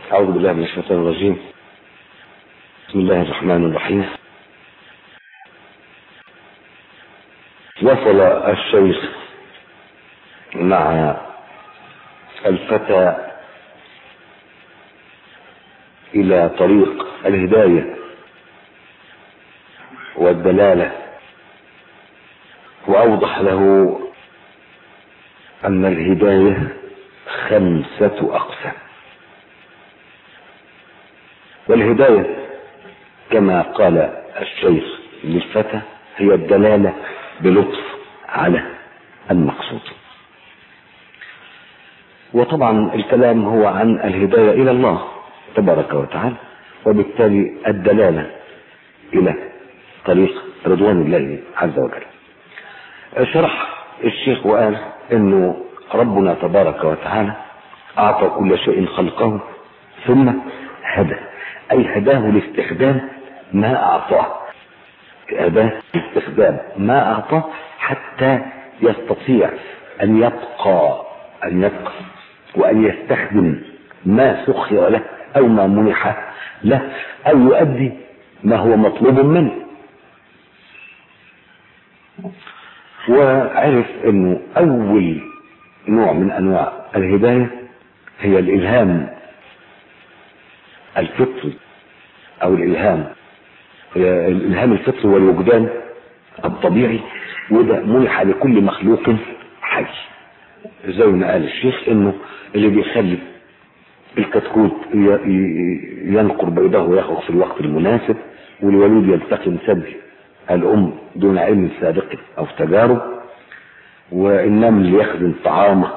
أعوذ بالله من الشيطان الرجيم بسم الله الرحمن الرحيم وصل الشيخ مع الفتى إلى طريق الهداية والدلالة وأوضح له أن الهداية خمسة أقسام والهداية كما قال الشيخ للفتى هي الدلالة بلطف على المقصود وطبعا الكلام هو عن الهداية إلى الله تبارك وتعالى وبالتالي الدلالة إلى طريق رضوان الله عز وجل شرح الشيخ وقال انه ربنا تبارك وتعالى اعطى كل شيء خلقه ثم هدى اي هداه لاستخدام ما اعطاه هداه لاستخدام ما اعطاه حتى يستطيع ان يبقى ان يبقى وان يستخدم ما سخر له او ما منح له او يؤدي ما هو مطلوب منه وعرف انه اول نوع من انواع الهدايه هي الالهام الفطري او الالهام هي الالهام الفطري والوجدان الطبيعي وده منح لكل مخلوق حي زي ما قال الشيخ انه اللي بيخلي الكتكوت ينقر بيضه ويخرج في الوقت المناسب والوليد يلتقم ثدي الأم دون علم سابق أو تجارب والنمل يخزن طعامه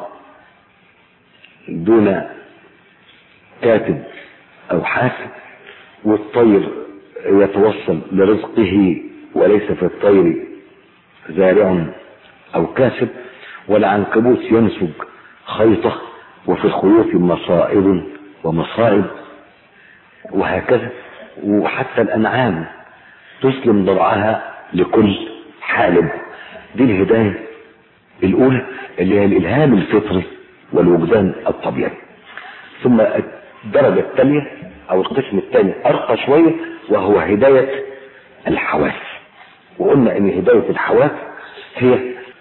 دون كاتب أو حاسب والطير يتوصل لرزقه وليس في الطير زارع أو كاسب والعنكبوت ينسج خيطة وفي الخيوط مصائب ومصائب وهكذا وحتى الأنعام تسلم ضرعها لكل حالب دي الهداية الأولى اللي هي الإلهام الفطري والوجدان الطبيعي ثم الدرجة الثانية أو القسم الثاني أرقى شوية وهو هداية الحواس وقلنا إن هداية الحواس هي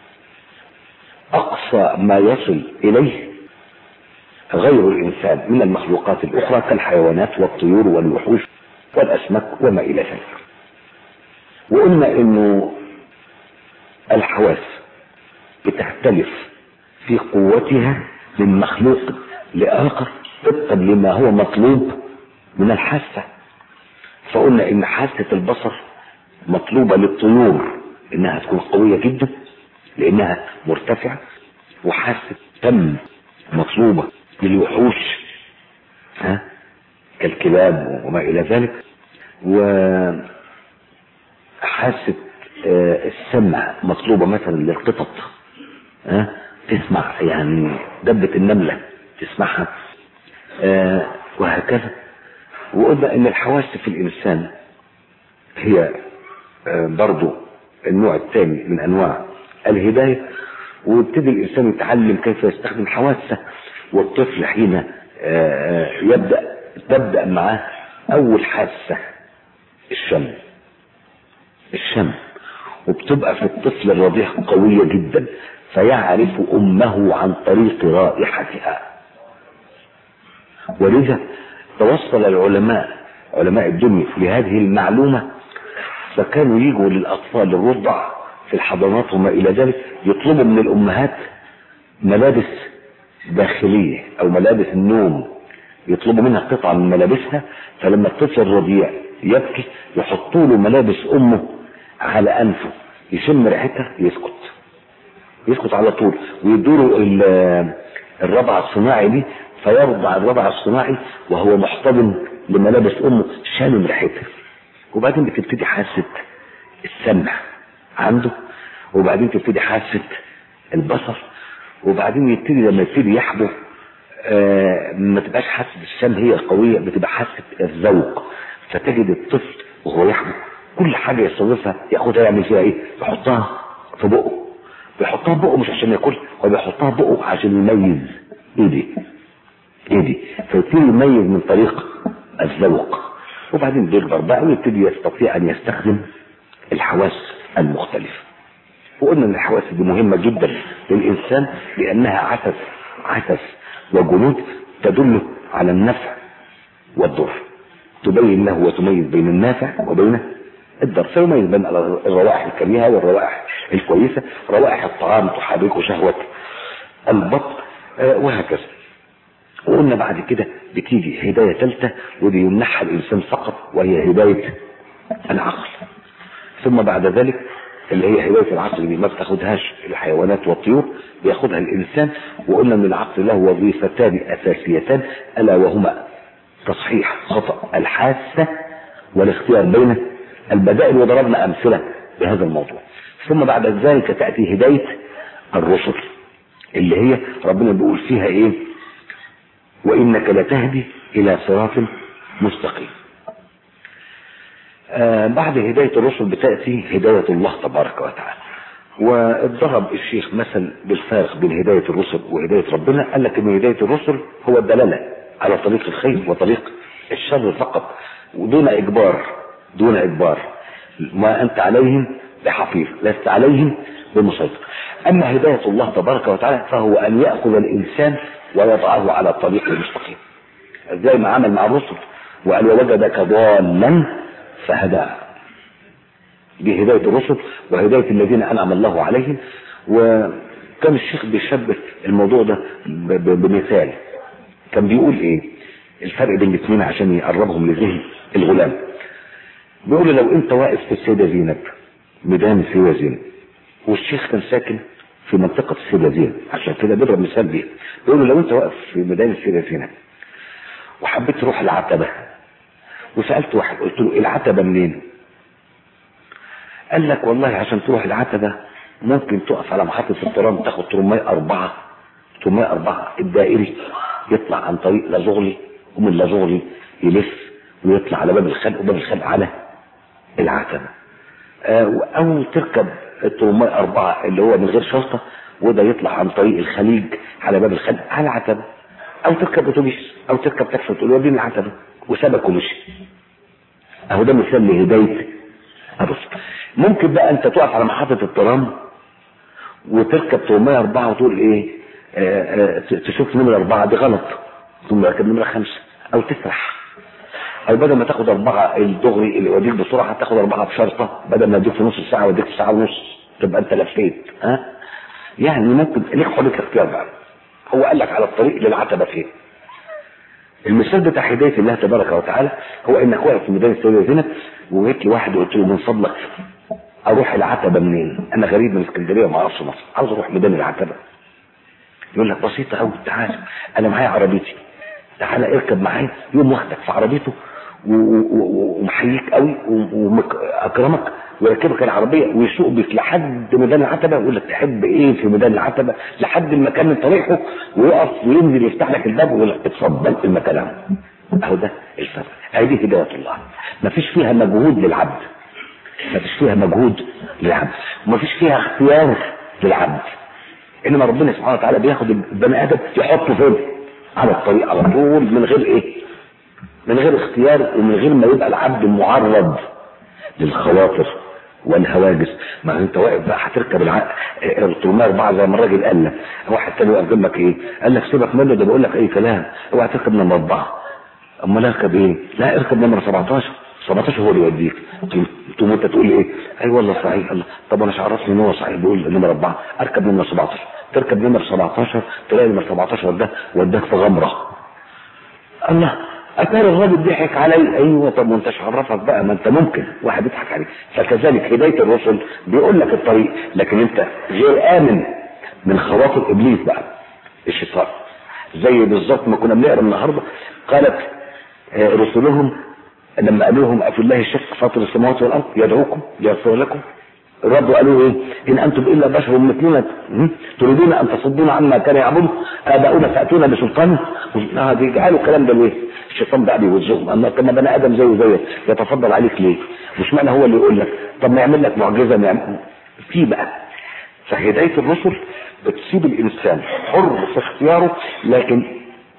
أقصى ما يصل إليه غير الإنسان من المخلوقات الأخرى كالحيوانات والطيور والوحوش والأسماك وما إلى ذلك وقلنا انه الحواس بتختلف في قوتها من مخلوق لاخر طبقا لما هو مطلوب من الحاسه فقلنا ان حاسه البصر مطلوبه للطيور انها تكون قويه جدا لانها مرتفعه وحاسه تم مطلوبه للوحوش ها كالكلاب وما الى ذلك و حاسة السمع مطلوبة مثلا للقطط ها تسمع يعني دبة النملة تسمعها وهكذا وقلنا ان الحواس في الانسان هي برضو النوع الثاني من انواع الهداية ويبتدي الانسان يتعلم كيف يستخدم حواسه والطفل حين يبدأ تبدأ معاه اول حاسة الشم الشم وبتبقى في الطفل الرضيع قوية جدا فيعرف أمه عن طريق رائحتها ولذا توصل العلماء علماء الدنيا لهذه المعلومة فكانوا يجوا للأطفال الرضع في الحضانات وما إلى ذلك يطلبوا من الأمهات ملابس داخلية أو ملابس النوم يطلبوا منها قطعة من ملابسها فلما الطفل الرضيع يبكي يحطوا له ملابس امه على انفه يشم ريحتها يسكت يسكت على طول ويدوا له الرضع الصناعي دي فيرضع الرضع الصناعي وهو محتضن لملابس امه شامم ريحتها وبعدين بتبتدي حاسه السمع عنده وبعدين تبتدي حاسه البصر وبعدين يبتدي لما يبتدي يحبو آه ما تبقاش حاسه الشم هي القويه بتبقى حاسه الذوق فتجد الطفل وهو يحمل كل حاجة يستضيفها ياخدها يعمل فيها ايه يحطها في بقه بيحطها في بقه مش عشان ياكلها هو بيحطها في بقه عشان يميز ايه دي ايه دي فيبتدي يميز من طريق الذوق وبعدين بيكبر بقى ويبتدي يستطيع ان يستخدم الحواس المختلفة وقلنا ان الحواس دي مهمة جدا للانسان لانها عسس عسس وجنود تدل على النفع والضر تبين له وتميز بين النافع وبين الضر فيميز بين الروائح الكريهة والروائح الكويسة روائح الطعام تحرك شهوة البطن آه، وهكذا وقلنا بعد كده بتيجي هداية ثالثة ودي يمنحها الإنسان فقط وهي هداية العقل ثم بعد ذلك اللي هي هداية العقل دي ما بتاخدهاش الحيوانات والطيور بياخدها الإنسان وقلنا إن العقل له وظيفتان أساسيتان ألا وهما تصحيح خطأ الحاسة والاختيار بين البدائل وضربنا أمثلة بهذا الموضوع ثم بعد ذلك تأتي هداية الرسل اللي هي ربنا بيقول فيها ايه وانك لتهدي الى صراط مستقيم آه بعد هداية الرسل بتأتي هداية الله تبارك وتعالى واتضرب الشيخ مثل بالفارق بين هداية الرسل وهداية ربنا قال لك ان هداية الرسل هو الدلالة على طريق الخير وطريق الشر فقط ودون اجبار دون اجبار ما انت عليهم بحفيظ لست عليهم بمسيطر اما هداية الله تبارك وتعالى فهو ان يأخذ الانسان ويضعه على الطريق المستقيم زي ما عمل مع الرسل وقال ووجدك ضالا فهداه دي هداية الرسل وهداية الذين أنعم الله عليهم وكان الشيخ بيشبه الموضوع ده ب- ب- بمثال كان بيقول ايه الفرق بين الاثنين عشان يقربهم لذهن الغلام بيقول له لو انت واقف في السيدة زينب ميدان السيدة زينب والشيخ كان ساكن في منطقة السيدة زينب عشان كده بيضرب مثال بيه بيقول له لو انت واقف في ميدان السيدة زينب وحبيت تروح العتبة وسألت واحد قلت له العتبة منين قال لك والله عشان تروح العتبة ممكن تقف على محطة الترام تاخد ترمية أربعة ترمية أربعة الدائري يطلع عن طريق لازغلي ومن لازغلي يلف ويطلع على باب الخلق وباب الخلق على العتبة آه، أو تركب الترمية أربعة اللي هو من غير شرطة وده يطلع عن طريق الخليج على باب الخلق على العتبة أو تركب أتوبيس أو تركب تاكسي وتقول وديني العتبة وسابك ومشي أهو ده مثال لهداية الرسل ممكن بقى أنت تقف على محطة الترام وتركب 804 وتقول ايه آه، آه، ت- تشوف نمرة أربعة دي غلط ثم راكب نمرة خمسة أو تسرح أو بدل ما تاخد أربعة الدغري اللي يوديك بسرعة تاخد أربعة بشرطة بدل ما يديك في نص ساعة ويديك في ساعة ونص تبقى أنت لفيت ها يعني ممكن ليك حرية الاختيار بقى هو قال لك على الطريق للعتبة فين المثال بتاع هداية الله تبارك وتعالى هو انك واقف في ميدان السيدة زينب وجيت لي واحد وقلت له من فضلك اروح العتبة منين؟ انا غريب من اسكندرية وما اعرفش مصر عاوز اروح ميدان العتبة يقول لك بسيطة قوي تعال انا معايا عربيتي تعال اركب معايا يوم واخدك في عربيته و- و- و- ومحييك قوي واكرمك ويركبك العربيه ويسوق بك لحد ميدان العتبه ويقول لك تحب ايه في ميدان العتبه لحد المكان اللي انت رايحه ويقف وينزل يفتح لك الباب ويقول لك اتفضل المكان اهو اهو ده الفرق هذه هدايه الله ما فيش فيها مجهود للعبد ما فيش فيها مجهود للعبد وما فيش فيها اختيار للعبد انما ربنا سبحانه وتعالى بياخد البني ادم يحطه فين على الطريق على طول من غير ايه من غير اختيار ومن غير ما يبقى العبد معرض للخواطر والهواجس ما انت واقف بقى هتركب الع... الطرمية اربعة زي ما الراجل قال لك واحد تاني واقف جنبك ايه قال لك سيبك منه ده بقول لك اي كلام اوعى تركب نمرة اربعة امال اركب ايه لا اركب نمرة 17 17 هو اللي يوديك تقوم انت تقول لي ايه اي والله صحيح الله طب انا مش عرفني ان هو صحيح بيقول نمرة اربعة اركب نمرة 17 تركب نمرة 17 تلاقي نمرة 17 ده وداك في غمرة الله اتاري الراجل ضحك علي ايوه طب ما انتش عرفك بقى ما انت ممكن واحد يضحك عليك فكذلك هدايه الرسل بيقول لك الطريق لكن انت غير امن من خواطر ابليس بقى الشيطان زي بالظبط ما كنا بنقرا النهارده قالت آه، رسلهم لما قالوا لهم افي الله الشك فاطر السماوات والارض يدعوكم ليغفر لكم ردوا قالوا ايه ان انتم الا بشر مثلنا م? تريدون ان تصدونا عما كان يعبد اباؤنا فاتونا بسلطان اه دي قالوا الكلام ده ليه الشيطان بقى بيوزهم اما كما بني ادم زيه زيك يتفضل عليك ليه مش معنى هو اللي يقول لك طب ما يعمل لك معجزه ما يعمل في بقى فهدايه الرسل بتسيب الانسان حر في اختياره لكن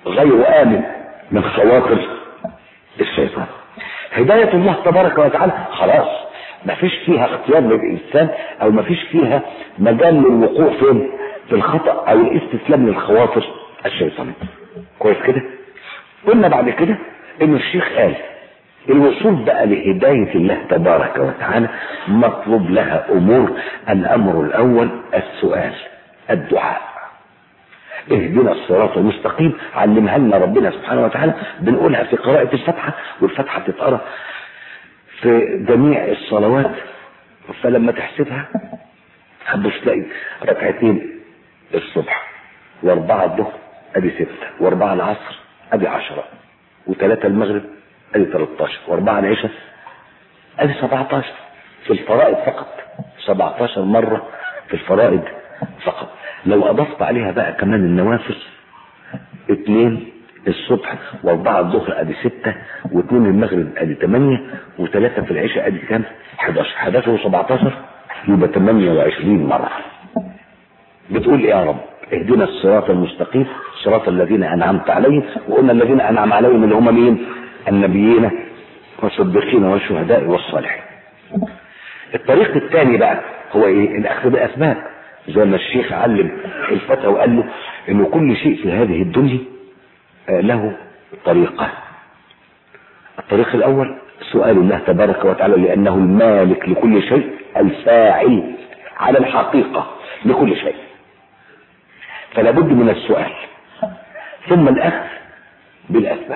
غير آمن من خواطر الشيطان هداية الله تبارك وتعالى خلاص ما فيش فيها اختيار للإنسان أو ما فيش فيها مجال للوقوع فين في الخطأ أو الاستسلام للخواطر الشيطانية كويس كده قلنا بعد كده إن الشيخ قال الوصول بقى لهداية الله تبارك وتعالى مطلوب لها أمور الأمر الأول السؤال الدعاء اهدنا الصراط المستقيم علمها لنا ربنا سبحانه وتعالى بنقولها في قراءة الفاتحة والفاتحة تتقرا في جميع الصلوات فلما تحسبها هتبص تلاقي ركعتين الصبح واربعة الظهر ادي ستة واربعة العصر ادي عشرة وثلاثة المغرب ادي 13 واربعة العشاء ادي 17 في الفرائض فقط 17 مرة في الفرائض فقط لو اضفت عليها بقى كمان النوافل اثنين الصبح واربعة الظهر ادي ستة واثنين المغرب ادي ثمانية وثلاثة في العشاء ادي كام 11 11 و17 يبقى 28 مرة بتقول ايه يا رب اهدنا الصراط المستقيم صراط الذين انعمت عليهم وقلنا الذين انعم عليهم اللي هم مين النبيين والصديقين والشهداء والصالحين الطريق الثاني بقى هو ايه الاخذ بالاسباب زي ما الشيخ علم الفتى وقال له انه كل شيء في هذه الدنيا له طريقة الطريق الاول سؤال الله تبارك وتعالى لانه المالك لكل شيء الفاعل على الحقيقة لكل شيء فلا بد من السؤال ثم الاخذ بالاسباب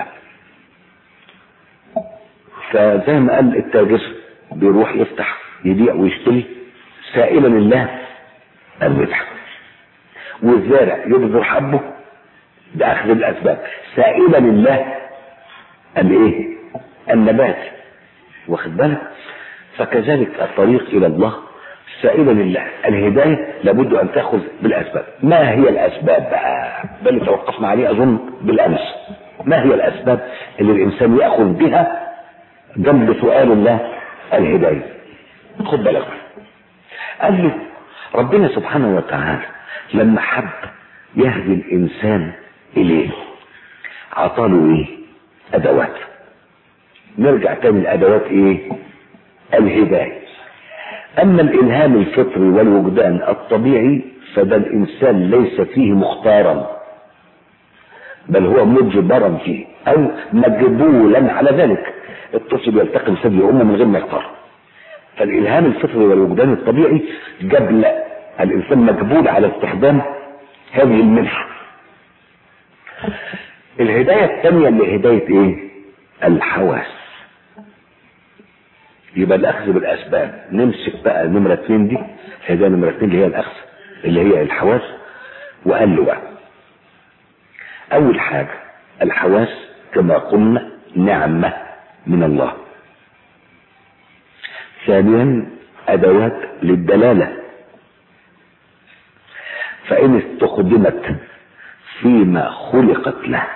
فزي ما قال التاجر بيروح يفتح يبيع ويشتري سائلا الله الربح والزارع يبذر حبه باخذ الاسباب سائلا الله الايه النبات واخد بالك فكذلك الطريق الى الله سائلا لله الهدايه لابد ان تاخذ بالاسباب ما هي الاسباب بقى ده اللي توقفنا عليه اظن بالامس ما هي الاسباب اللي الانسان ياخذ بها جنب سؤال الله الهدايه خد بالك قال له ربنا سبحانه وتعالى لما حب يهدي الانسان اليه عطاله ايه ادوات نرجع تاني الادوات ايه الهدايه اما الالهام الفطري والوجدان الطبيعي فده الانسان ليس فيه مختارا بل هو مجبرا فيه او مجبولا على ذلك الطفل يلتقم ثدي امه من غير ما يختار فالالهام الفطري والوجدان الطبيعي جبل الانسان مجبول على استخدام هذه المنحه الهدايه الثانيه اللي هدايه ايه الحواس يبقى الاخذ بالاسباب نمسك بقى نمره اثنين دي هدايه نمره اثنين اللي هي الاخذ اللي هي الحواس وقال له بقى اول حاجه الحواس كما قلنا نعمه من الله ثانيا ادوات للدلاله فان استخدمت فيما خلقت له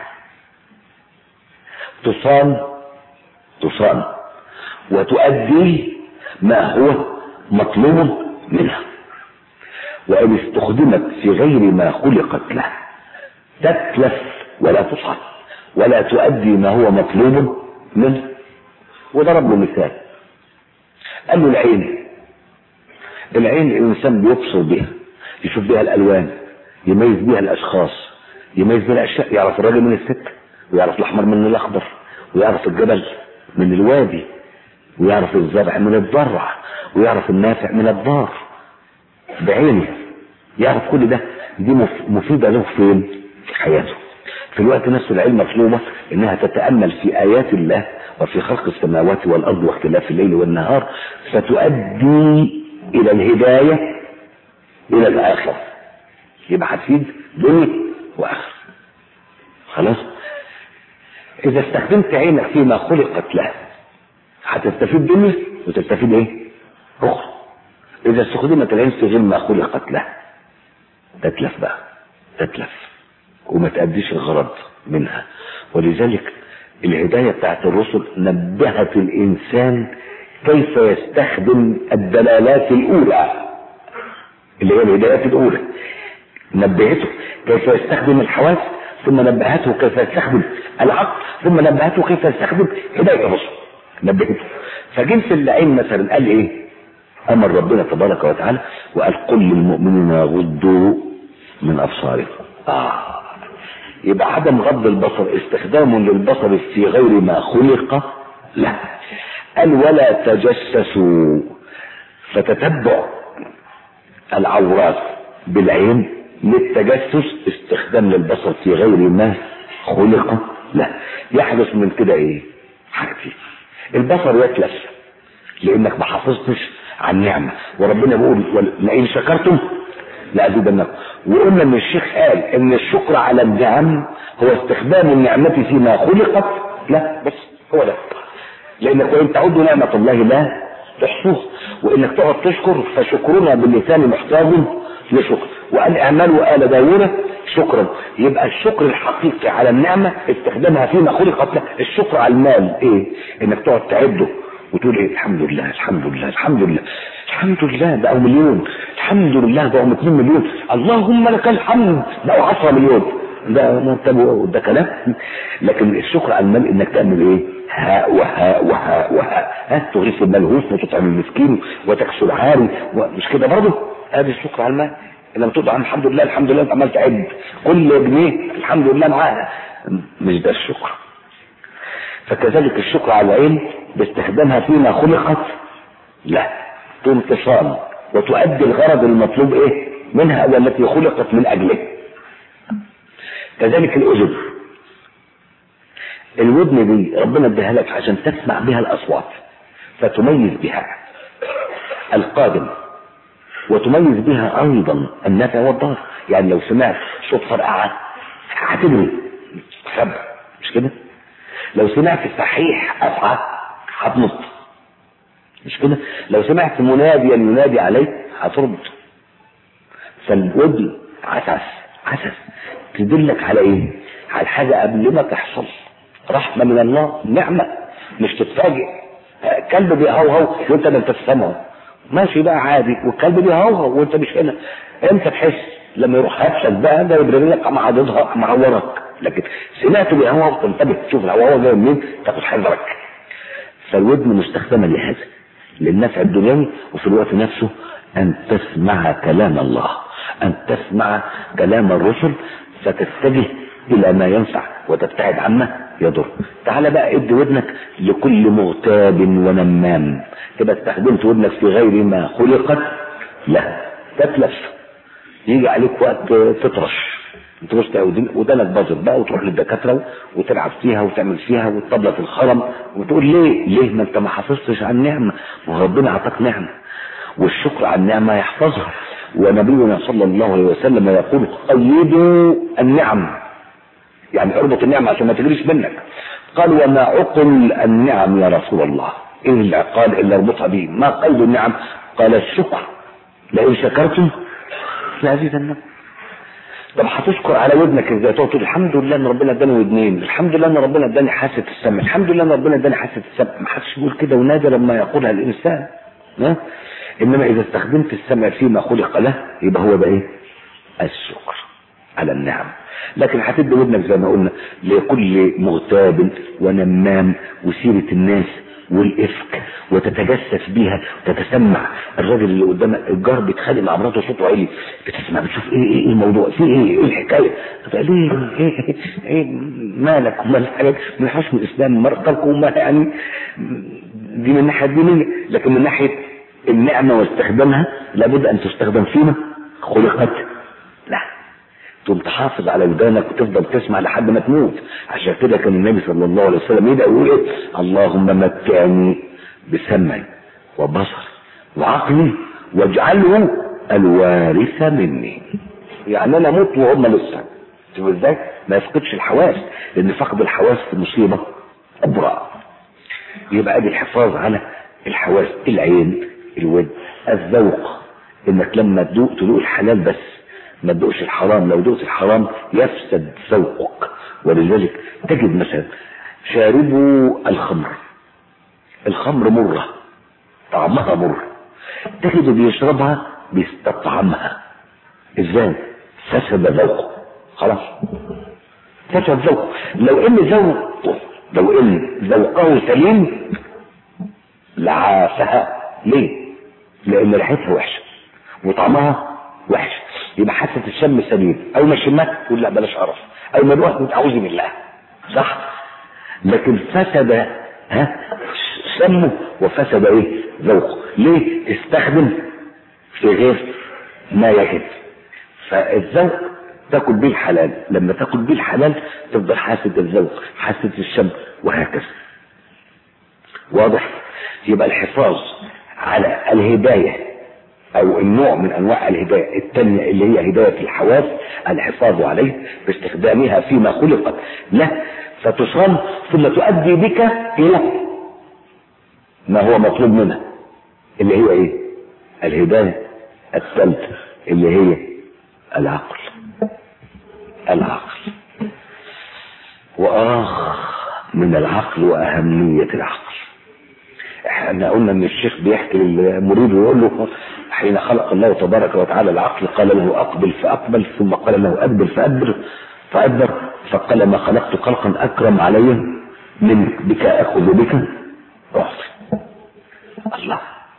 تصان تصان وتؤدي ما هو مطلوب منها وان استخدمت في غير ما خلقت له تتلف ولا تصعد ولا تؤدي ما هو مطلوب منه وضرب له مثال قال له العين العين الانسان بيبصر بها يشوف بها الالوان يميز بها الاشخاص يميز بها الاشياء يعرف الراجل من الست ويعرف الاحمر من الاخضر ويعرف الجبل من الوادي ويعرف الزرع من الضرع ويعرف النافع من الضار بعينه يعرف كل ده دي مفيده له فين في حياته في الوقت نفسه العلم مطلوبه انها تتامل في ايات الله وفي خلق السماوات والارض واختلاف الليل والنهار فتؤدي الى الهدايه الى الاخره يبقى هتفيد دنيا واخره خلاص اذا استخدمت عينك فيما خلقت له هتستفيد دنيا وتستفيد ايه اخرى اذا استخدمت العين في غير ما خلقت له تتلف بقى تتلف وما تأديش الغرض منها ولذلك الهداية بتاعت الرسل نبهت الإنسان كيف يستخدم الدلالات الأولى اللي هي الهدايات الأولى نبهته كيف يستخدم الحواس ثم نبهته كيف يستخدم العقل ثم نبهته كيف يستخدم هدايه الرسل نبهته فجنس اللعين مثلا قال ايه امر ربنا تبارك وتعالى وقال قل للمؤمنين يغضوا من ابصارهم اه يبقى عدم غض البصر استخدام للبصر في غير ما خلق له قال ولا تجسسوا فتتبع العورات بالعين للتجسس استخدام للبصر في غير ما خلق له يحدث من كده ايه حاجتين البصر يتلف لانك ما حافظتش على النعمه وربنا بيقول لئن شكرتم لازيدنكم وقلنا ان الشيخ قال ان الشكر على النعم هو استخدام النعمه فيما خلقت لا بس هو ده لانك وان تعودوا نعمه الله لا تحصوها وانك تقعد تشكر فشكرنا باللسان محتاج لشكر وان اعملوا ال داوود شكرا يبقى الشكر الحقيقي على النعمه استخدامها فيما خلقت له الشكر على المال ايه انك تقعد تعده وتقول ايه الحمد لله الحمد لله الحمد لله الحمد لله بقوا مليون الحمد لله بقوا 2 مليون اللهم لك الحمد بقوا 10 مليون ده مرتب ده كلام لكن الشكر على المال انك تعمل ايه هاء وهاء وهاء وهاء ها تغيث الملهوف وتطعم المسكين وتكسو العاري مش كده برضه ادي الشكر على المال لما تطعم الحمد لله الحمد لله انت عمال تعد كل جنيه الحمد لله معاها مش ده الشكر فكذلك الشكر على العين باستخدامها فيما خلقت لا تنتصال وتؤدي الغرض المطلوب ايه منها والتي خلقت من اجله كذلك الاذن الودن دي ربنا اديها لك عشان تسمع بها الاصوات فتميز بها القادم وتميز بها ايضا النافع والضار يعني لو سمعت صوت فرقعه هتجري سبع مش كده لو سمعت صحيح افعى هتنط مش كده لو سمعت مناديا ينادي عليك هترد فالودن عسس عسس تدلك على ايه على حاجه قبل ما تحصل رحمه من الله نعمه مش تتفاجئ كلب بيهوهو وانت ما انت سامعه ماشي بقى عادي والكلب بيهوهو وانت مش هنا امتى تحس لما يروح هفشك بقى ده يبرر لك مع عضدها معورك لكن سمعته بيهوهو تنتبه تشوف الهوهو جاي منين تاخد حذرك فالودن مستخدمه لهذا للنفع الدنيوي وفي الوقت نفسه ان تسمع كلام الله ان تسمع كلام الرسل فتتجه الى ما ينفع وتبتعد عما يضر تعال بقى ادي ودنك لكل مغتاب ونمام تبقى استخدمت ودنك في غير ما خلقت لا تتلف يجي عليك وقت تطرش تروح ودانك باظت بقى وتروح للدكاتره وتلعب فيها وتعمل فيها وتطبل في الخرم وتقول ليه؟ ليه ما انت ما حافظتش على النعمه؟ ما ربنا اعطاك نعمه والشكر على النعمه يحفظها ونبينا صلى الله عليه وسلم يقول قيدوا النعم يعني اربط النعمه عشان ما تجريش منك قال وما عقل النعم يا رسول الله ايه العقال اللي اربطها به ما قيد النعم قال الشكر لئن شكرتم لازيدنكم طب هتشكر على ودنك ازاي تقول الحمد لله ان ربنا اداني ودنين الحمد لله ان ربنا اداني حاسه السمع الحمد لله ان ربنا اداني حاسه السمع ما حدش يقول كده ونادر لما يقولها الانسان ها انما اذا استخدمت السمع فيما خلق له يبقى هو بقى ايه الشكر على النعم لكن هتدي ودنك زي ما قلنا لكل مغتاب ونمام وسيره الناس والافك وتتجسس بيها وتتسمع الراجل اللي قدامك الجار بيتخانق مع مراته صوته عالي بتسمع بتشوف ايه ايه, إيه الموضوع في ايه ايه الحكايه طب ليه ايه, إيه, إيه مالك ومال حاجات من حسن الاسلام مرتك وما يعني دي من الناحيه الدينيه لكن من ناحيه النعمه واستخدامها لابد ان تستخدم فيما خلقت لا تقوم تحافظ على ودانك وتفضل تسمع لحد ما تموت عشان كده كان النبي صلى الله عليه وسلم يدعي ويقول ايه اللهم متعني بسمعي وبصري وعقلي واجعله الوارث مني يعني انا اموت وهم لسه شوف ازاي ما يفقدش الحواس لان فقد الحواس مصيبه كبرى يبقى ادي الحفاظ على الحواس العين الود الذوق انك لما تدوق تدوق الحلال بس ما تدوقش الحرام لو دقت الحرام يفسد ذوقك ولذلك تجد مثلا شاربوا الخمر الخمر مرة طعمها مر تجد بيشربها بيستطعمها ازاي فسد ذوقه خلاص فسد ذوقه لو ان ذوقه لو ان ذوقه سليم لعافها ليه لان ريحتها وحشه وطعمها وحش يبقى حاسه الشم سليم اول ما شمها تقول لا بلاش قرف اول ما نروح اعوذ بالله صح لكن فسد ها سمه وفسد ايه ذوقه ليه استخدم في غير ما يجب فالذوق تاكل بيه الحلال لما تاكل بيه الحلال تفضل حاسد الذوق حاسد الشم وهكذا واضح يبقى الحفاظ على الهدايه او النوع من انواع الهدايه الثانيه اللي هي هدايه الحواس الحفاظ عليه باستخدامها فيما خلقت له فتصان ثم تؤدي بك الى ما هو مطلوب منها اللي هي ايه الهدايه الثالثه اللي هي العقل العقل واخ من العقل واهميه العقل احنا قلنا ان الشيخ بيحكي للمريد ويقول له حين خلق الله تبارك وتعالى العقل قال له اقبل فاقبل ثم قال له ادبر فادبر فادبر فقال ما خلقت خلقا اكرم علي منك بك اخذ بك اعطي الله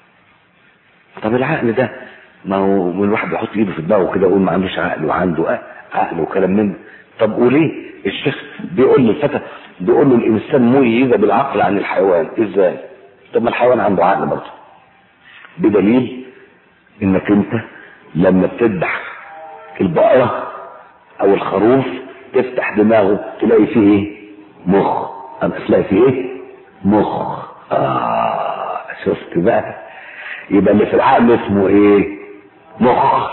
طب العقل ده ما هو من الواحد بيحط ايده في دماغه كده يقول ما عندوش عقل وعنده عقل وكلام من طب وليه الشيخ بيقول للفتى بيقول له الانسان ميز بالعقل عن الحيوان ازاي طب ما الحيوان عنده عقل برضه بدليل انك انت لما بتذبح البقرة او الخروف تفتح دماغه تلاقي فيه ايه مخ اما تلاقي فيه ايه مخ اه شفت بقى يبقى اللي في العقل اسمه ايه مخ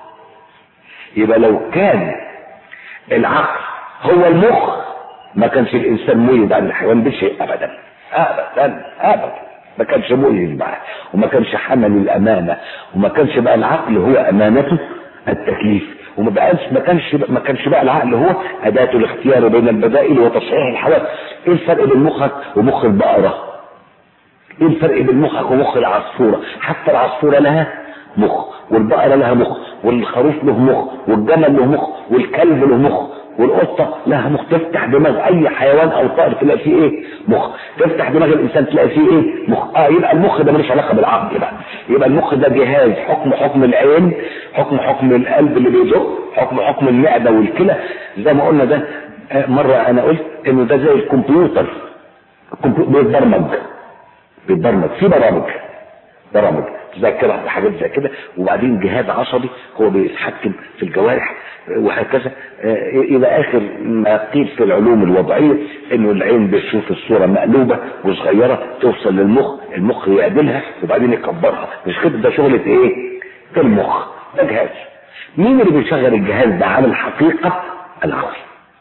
يبقى لو كان العقل هو المخ ما كانش الانسان ميز عن الحيوان بشيء ابدا ابدا ابدا ما كانش مؤذي معاه وما كانش حمل الامانه وما كانش بقى العقل هو امانته التكليف وما بقاش ما كانش ما كانش بقى العقل هو اداه الاختيار بين البدائل وتصحيح الحواس ايه الفرق بين مخك ومخ البقره ايه الفرق بين مخك ومخ العصفوره حتى العصفوره لها مخ والبقره لها مخ والخروف له مخ والجمل له مخ والكلب له مخ والقطة لها مخ تفتح دماغ أي حيوان أو طائر تلاقي فيه إيه؟ مخ، تفتح دماغ الإنسان تلاقي فيه إيه؟ مخ، آه يبقى المخ ده ملوش علاقة بالعقل بقى، يبقى المخ ده جهاز حكم حكم العين، حكم حكم القلب اللي بيدق، حكم حكم المعدة والكلى، زي ما قلنا ده مرة أنا قلت إنه ده زي الكمبيوتر، الكمبيوتر بيتبرمج بيتبرمج في برامج برامج ذاكره وحاجات زي كده وبعدين جهاز عصبي هو بيتحكم في الجوارح وهكذا الى اخر ما قيل في العلوم الوضعيه انه العين بتشوف الصوره مقلوبه وصغيره توصل للمخ المخ يعدلها وبعدين يكبرها مش كده ده شغله ايه؟ في المخ ده جهاز مين اللي بيشغل الجهاز ده على الحقيقه؟ العقل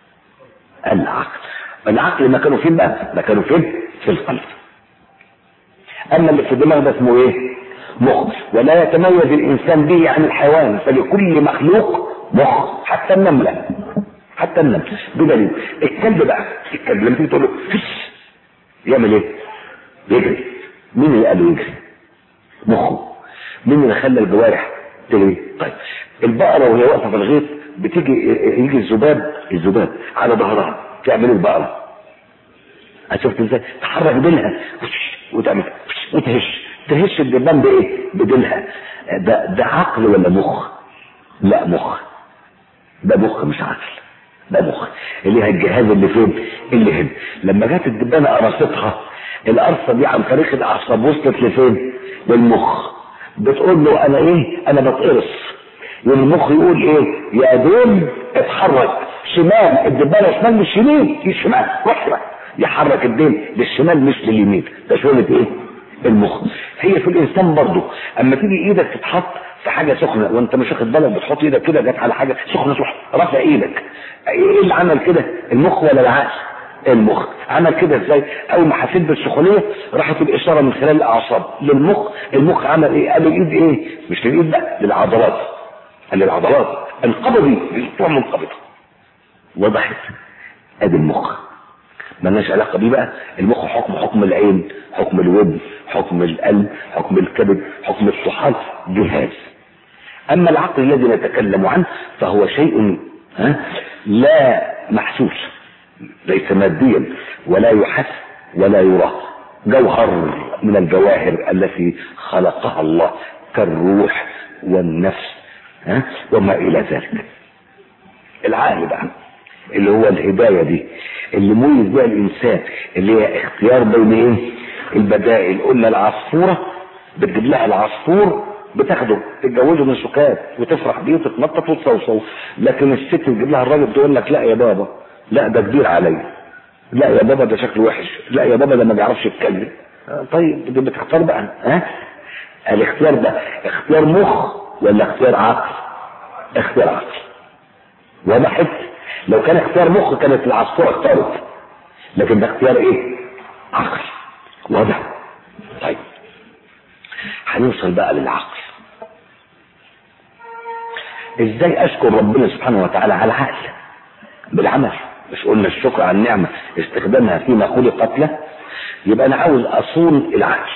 العقل العقل مكانه فين بقى؟ مكانه فين؟ في القلب اما اللي في الدماغ ده اسمه ايه؟ مخ ولا يتميز الانسان به عن الحيوان فلكل مخلوق مخ حتى النملة حتى النملة بدليل الكلب بقى الكلب لما تيجي تقول له فش يعمل ايه؟ يجري مين اللي قال له يجري؟ مخه مين اللي خلى الجوارح تجري؟ طيب البقرة وهي واقفة في الغيط بتيجي يجي الذباب الذباب على ظهرها تعمل البقرة شفت ازاي؟ تحرك ديلها وتعمل وتهش تهش الدبان بايه؟ بديلها ده ده عقل ولا مخ؟ لا مخ ده مخ مش عقل ده مخ اللي هي الجهاز اللي فين؟ اللي هنا لما جت الدبانه قرصتها القرصه دي عن طريق الاعصاب وصلت لفين؟ للمخ بتقول له انا ايه؟ انا بتقرص والمخ يقول ايه؟ يا دول اتحرك شمال الدبانه شمال مش يمين في شمال روح شمال يحرك الدين للشمال مش لليمين ده شغله ايه؟ المخ هي في الانسان برضه اما تيجي ايدك تتحط في حاجه سخنه وانت مش واخد بالك بتحط ايدك كده جت على حاجه سخنه تروح رافع ايدك ايه اللي عمل كده المخ ولا العقل المخ عمل كده ازاي اول ما حسيت بالسخونيه راحت الاشاره من خلال الاعصاب للمخ المخ عمل ايه قال الايد ايه مش للايد لا للعضلات قال للعضلات انقبضي تروح منقبضه وضحت ادي المخ ملناش علاقه بيه بقى المخ حكم حكم العين حكم الودن حكم القلب حكم الكبد حكم الطحال جهاز اما العقل الذي نتكلم عنه فهو شيء ها لا محسوس ليس ماديا ولا يحس ولا يرى جوهر من الجواهر التي خلقها الله كالروح والنفس ها وما الى ذلك العقل بقى اللي هو الهداية دي اللي ميز بها الانسان اللي هي اختيار بين ايه البدائل قلنا العصفورة بتجيب لها العصفور بتاخده تتجوزه من سكات وتفرح بيه وتتنطط وتصوصو لكن الست تجيب لها الراجل تقول لك لا يا بابا لا ده كبير عليا لا يا بابا ده شكله وحش لا يا بابا ده ما بيعرفش يتكلم آه، طيب دي بتختار بقى ها الاختيار ده اختيار مخ ولا اختيار عقل اختيار عقل وضحت لو كان اختيار مخ كانت العصفورة اختارت لكن ده اختيار ايه عقل واضح طيب هنوصل بقى للعقل ازاي اشكر ربنا سبحانه وتعالى على العقل بالعمل مش قلنا الشكر على النعمة استخدامها فيما خلقت له يبقى انا عاوز اصون العقل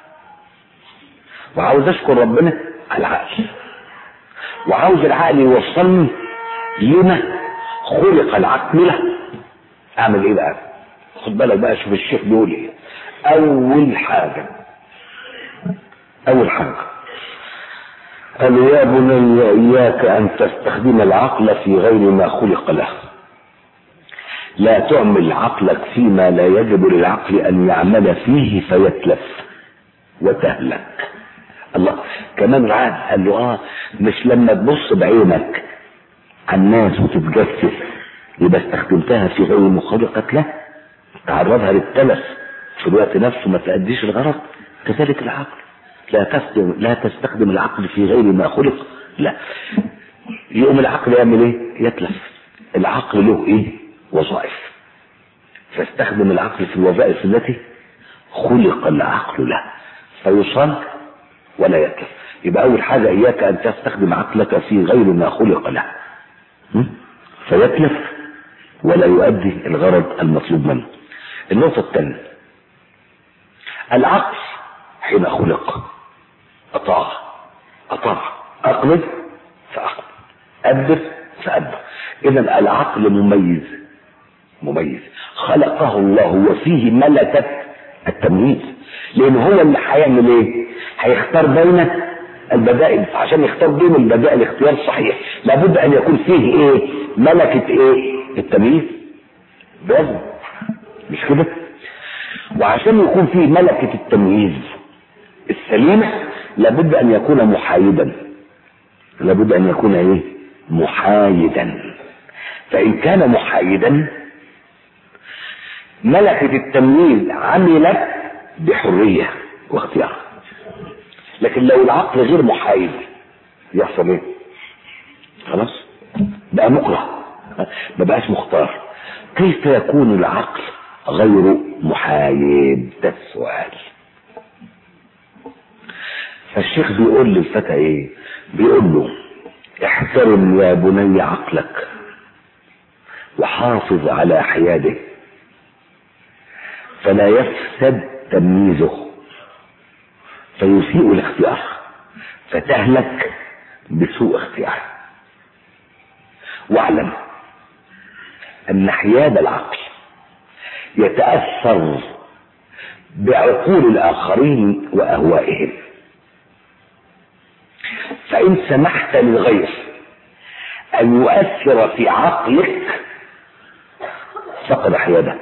وعاوز اشكر ربنا على العقل وعاوز العقل يوصلني لما خلق العقل له اعمل ايه بقى خد بالك بقى شوف الشيخ بيقول ايه اول حاجه اول حاجه قال يا بني اياك ان تستخدم العقل في غير ما خلق له لا تعمل عقلك فيما لا يجب للعقل ان يعمل فيه فيتلف وتهلك الله كمان العقل قال له اه مش لما تبص بعينك على الناس وتتجسس يبقى استخدمتها في غير مخلقة له تعرضها للتلف في الوقت نفسه ما تأديش الغرض كذلك العقل لا تستخدم لا تستخدم العقل في غير ما خلق لا يقوم العقل يعمل ايه يتلف العقل له ايه وظائف فاستخدم العقل في الوظائف التي خلق العقل له فيصل ولا يتلف يبقى اول حاجه اياك ان تستخدم عقلك في غير ما خلق له م? فيتلف ولا يؤدي الغرض المطلوب منه النقطه الثانيه العقل حين خلق اطاع اطاع اقلد فاقلد ادب فادب اذا العقل مميز مميز خلقه الله وفيه ملكة التمييز لان هو اللي هيعمل ايه هيختار بين البدائل عشان يختار بين البدائل اختيار صحيح لابد ان يكون فيه ايه ملكة ايه التمييز لازم مش كده وعشان يكون فيه ملكة التمييز السليمة لابد ان يكون محايدا لابد ان يكون ايه محايدا فان كان محايدا ملكة التمييز عملت بحرية واختيار لكن لو العقل غير محايد يحصل ايه خلاص بقى مكره ما بقاش مختار كيف يكون العقل غير محايد ده السؤال فالشيخ بيقول للفتى ايه بيقول له احترم يا بني عقلك وحافظ على حياده فلا يفسد تمييزه فيسيء الاختيار فتهلك بسوء اختيار واعلم ان حياد العقل يتاثر بعقول الاخرين واهوائهم فان سمحت للغير ان يؤثر في عقلك فقد حياده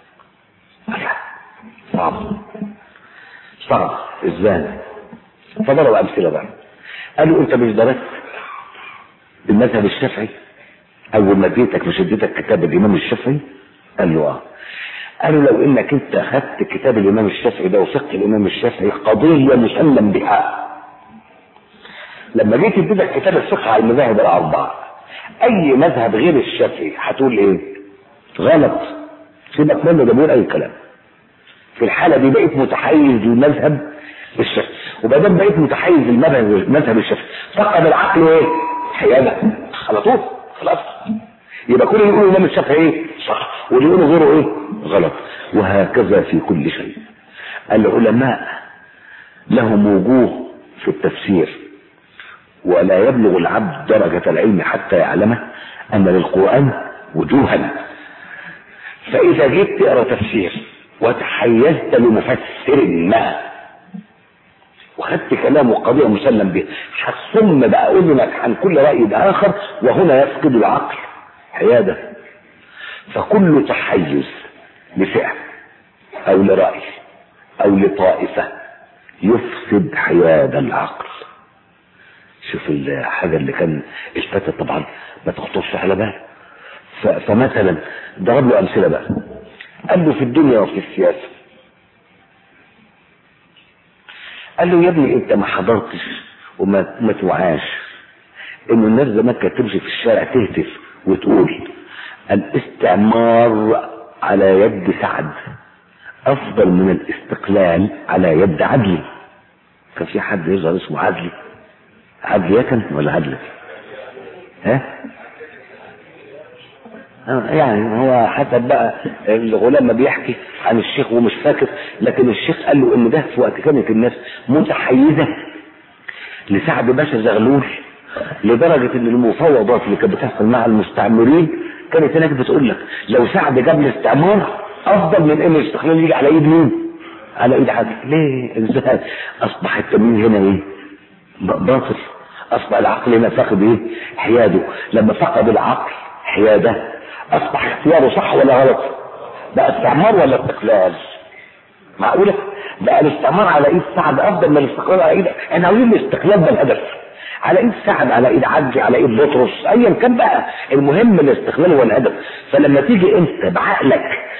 صعب صعب ازاي فضرب امثله بقى قالوا انت مش درست المذهب الشافعي اول ما اديتك مش اديتك كتاب الامام الشافعي قال له اه قالوا لو انك انت اخذت كتاب الامام الشافعي ده وفقه الامام الشافعي قضيه مسلم بها لما جيت اديتك كتاب الفقه على المذاهب الاربعه اي مذهب غير الشافعي هتقول ايه غلط سيبك منه ده بيقول اي كلام في الحالة دي بقيت متحيز للمذهب الشافعي وبعدين بقيت متحيز للمذهب المذهب الشافعي فقد العقل ايه؟ حيادة على طول خلاص يبقى كل اللي يقولوا الامام الشافعي ايه؟ صح واللي يقولوا غيره ايه؟ غلط وهكذا في كل شيء العلماء لهم وجوه في التفسير ولا يبلغ العبد درجة العلم حتى يعلمه أن للقرآن وجوها فإذا جيت تقرا تفسير وتحيزت لمفسر ما وخدت كلامه قضية مسلم به هتصم بقى أذنك عن كل رأي آخر وهنا يفقد العقل حيادة فكل تحيز لفئة أو لرأي أو لطائفة يفسد حياد العقل شوف الحاجة اللي كان الفتى طبعا ما تخطرش على بال فمثلا ضرب له أمثلة بقى قال له في الدنيا وفي السياسة قال له يا ابني انت ما حضرتش وما ما توعاش ان الناس زمان كانت تمشي في الشارع تهتف وتقول الاستعمار على يد سعد افضل من الاستقلال على يد عدلي كان في حد يظهر اسمه عدلي عدلي يكن ولا عدلي ها يعني هو حسب بقى الغلام ما بيحكي عن الشيخ ومش فاكر لكن الشيخ قال له ان ده في وقت كانت الناس متحيزه لسعد باشا زغلول لدرجه ان المفاوضات اللي كانت بتحصل مع المستعمرين كانت هناك بتقول لك لو سعد جاب الاستعمار افضل من ان الاستقلال يجي على ايد مين؟ على ايد حد ليه؟ ازاي؟ اصبح التمييز هنا ايه؟ باطل اصبح العقل هنا فاقد ايه؟ حياده لما فقد العقل حياده اصبح اختياره صح ولا غلط؟ بقى استعمار ولا استقلال؟ معقوله؟ بقى الاستعمار على ايد سعد افضل من الاستقلال على ايد احنا عاوزين الاستقلال ده الهدف على ايد سعد على ايد عدي على ايد بطرس ايا كان بقى المهم الاستقلال هو الهدف فلما تيجي انت بعقلك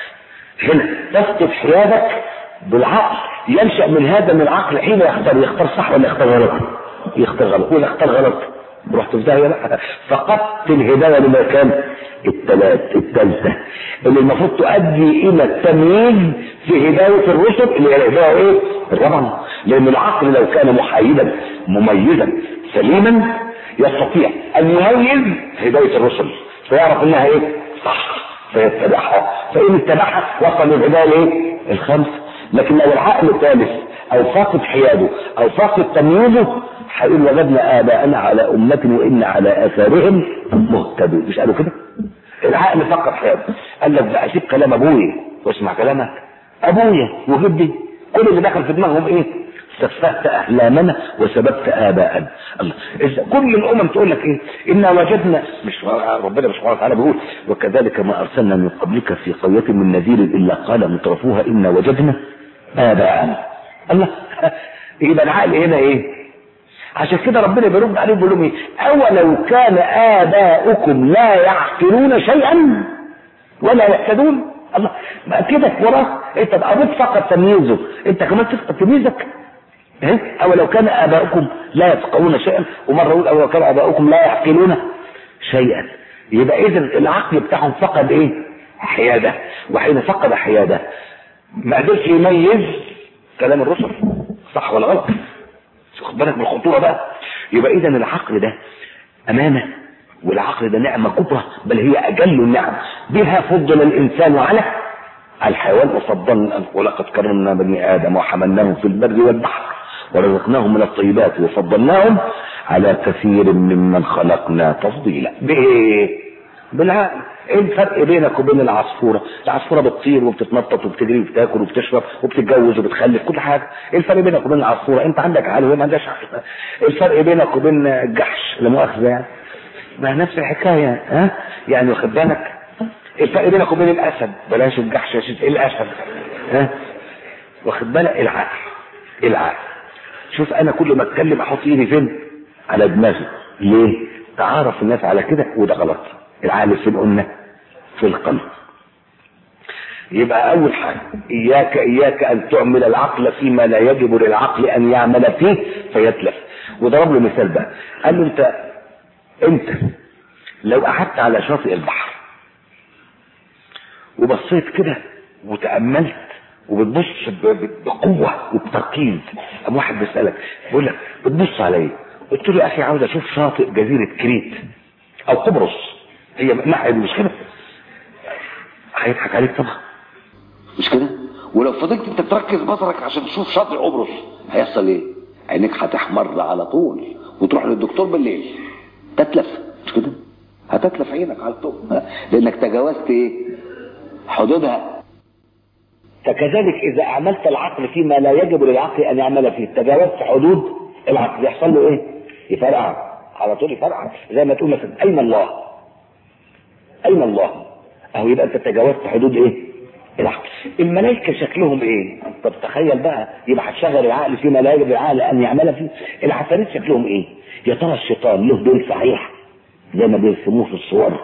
هنا تفقد حيادك بالعقل ينشا من هذا من العقل حين يختار يختار صح ولا يختار غلط يختار غلط ولا يختار غلط رحت في داهيه لا فقدت الهدايه لما كان الثلاث الثالثه اللي المفروض تؤدي الى التمييز في هدايه الرسل اللي هي الهدايه ايه؟ الربع لان العقل لو كان محايدا مميزا سليما يستطيع ان يميز هدايه الرسل فيعرف انها ايه؟ صح فيتبعها فان اتبعها وصل للهدايه ايه؟ الخمس لكن لو العقل الثالث او فاقد حياده او فاقد تمييزه هيقول وجدنا اباءنا على امه وان على اثارهم مهتدون مش قالوا كده؟ العقل فقد حياته قال لك بقى سيب كلام ابويا واسمع كلامك ابويا وجدي كل اللي دخل في دماغهم ايه؟ سفهت احلامنا وسببت اباءنا الله إذا كل الامم تقول لك ايه انا وجدنا مش ربنا سبحانه وتعالى بيقول وكذلك ما ارسلنا من قبلك في قريه من نذير الا قال مترفوها انا وجدنا اباءنا الله يبقى العقل هنا ايه عشان كده ربنا بيرد عليهم بيقول لهم ايه اولو كان اباؤكم لا يعقلون شيئا ولا يهتدون الله بقى كده وراك انت ابوك فقد تمييزه انت كمان تفقد تمييزك ايه اولو كان اباؤكم لا يفقهون شيئا ومره يقول اولو كان اباؤكم لا يعقلون شيئا يبقى اذا العقل بتاعهم فقد ايه حياده وحين فقد حياده ما قدرش يميز كلام الرسل صح ولا غلط خد بالك من الخطوره بقى يبقى اذا العقل ده امانه والعقل ده نعمه كبرى بل هي اجل النعم بها فضل الانسان على الحيوان وفضلنا ولقد كرمنا بني ادم وحملناهم في البر والبحر ورزقناهم من الطيبات وفضلناهم على كثير ممن خلقنا تفضيلا بايه بالعقل ايه الفرق بينك وبين العصفوره العصفوره بتطير وبتتنطط وبتجري وبتاكل وبتشرب وبتتجوز وبتخلف كل حاجه ايه الفرق بينك وبين العصفوره انت عندك عقل وهي ما عندهاش عقل ايه الفرق بينك وبين الجحش لا مؤاخذه يعني ما نفس الحكايه ها يعني واخد بالك الفرق بينك وبين الاسد بلاش الجحش يا شيخ ايه الاسد ها واخد بالك العقل العقل شوف انا كل ما اتكلم احط ايدي فين على دماغي ليه تعرف الناس على كده وده غلط العقل فين قلنا في القلب يبقى اول حاجه اياك اياك ان تعمل العقل فيما لا يجب للعقل ان يعمل فيه فيتلف وضرب له مثال بقى قال له انت انت لو قعدت على شاطئ البحر وبصيت كده وتاملت وبتبص بقوه وبتركيز قام واحد بيسالك بيقول لك بتبص على ايه؟ قلت له يا اخي عاوز اشوف شاطئ جزيره كريت او قبرص هي ناحيه مش كده هيضحك عليك طبعا مش كده ولو فضلت انت تركز بصرك عشان تشوف شاطئ قبرص هيحصل ايه عينيك هتحمر على طول وتروح للدكتور بالليل تتلف مش كده هتتلف عينك على طول لانك تجاوزت ايه حدودها فكذلك اذا اعملت العقل فيما لا يجب للعقل ان يعمل فيه تجاوزت حدود العقل يحصل له ايه يفرقع على طول يفرقع زي ما تقول مثلا اين الله اين الله اهو يبقى انت تجاوزت حدود ايه العقل الملائكه شكلهم ايه طب تخيل بقى يبقى هتشغل العقل فيما لا يجب للعقل ان يعمل فيه العفاريت شكلهم ايه يا ترى الشيطان له دول صحيح زي ما بيرسموه في الصور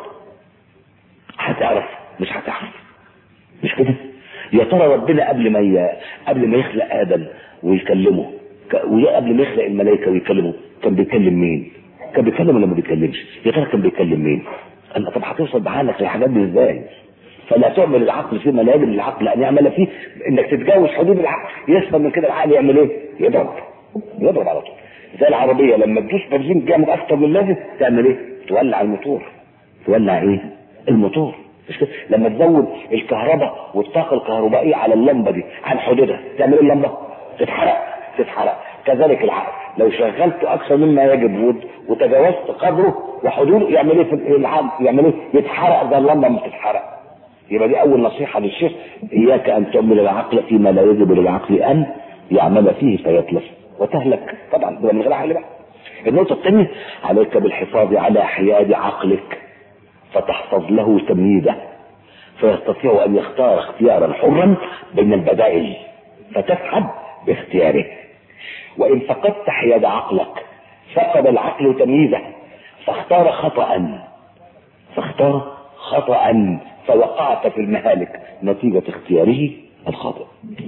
هتعرف مش هتعرف مش كده يا ترى ربنا قبل ما ي... قبل ما يخلق ادم ويكلمه ك... وقبل ما يخلق الملائكه ويكلمه كان بيكلم مين كان بيكلم ولا ما بيكلمش يا ترى كان بيكلم مين أنا طب هتوصل بعقلك للحاجات دي ازاي فلا تعمل العقل فيما لا يجب للعقل ان يعمل فيه انك تتجاوز حدود العقل يسمى من كده العقل يعمل ايه يضرب يضرب على طول زي العربيه لما تدوس بنزين جامد اكتر من اللازم تعمل ايه تولع الموتور تولع ايه الموتور مش كده لما تزود الكهرباء والطاقه الكهربائيه على اللمبه دي عن حدودها تعمل ايه اللمبه تتحرق تتحرق كذلك العقل لو شغلت اكثر مما يجب وتجاوزت قدره وحدوده يعمل ايه في العقل يعمل ايه يتحرق زي اللمبه ما بتتحرق يبقى دي اول نصيحه للشيخ اياك ان تعمل العقل فيما لا يجب للعقل ان يعمل فيه فيتلف وتهلك طبعا ده من غير عقل بقى النقطه الثانيه عليك بالحفاظ على حياد عقلك فتحفظ له تمييزه فيستطيع ان يختار اختيارا حرا بين البدائل فتفهم باختياره وان فقدت حياد عقلك فقد العقل تمييزه فاختار خطأ فاختار خطأ فوقعت في المهالك نتيجة اختياره الخاطئ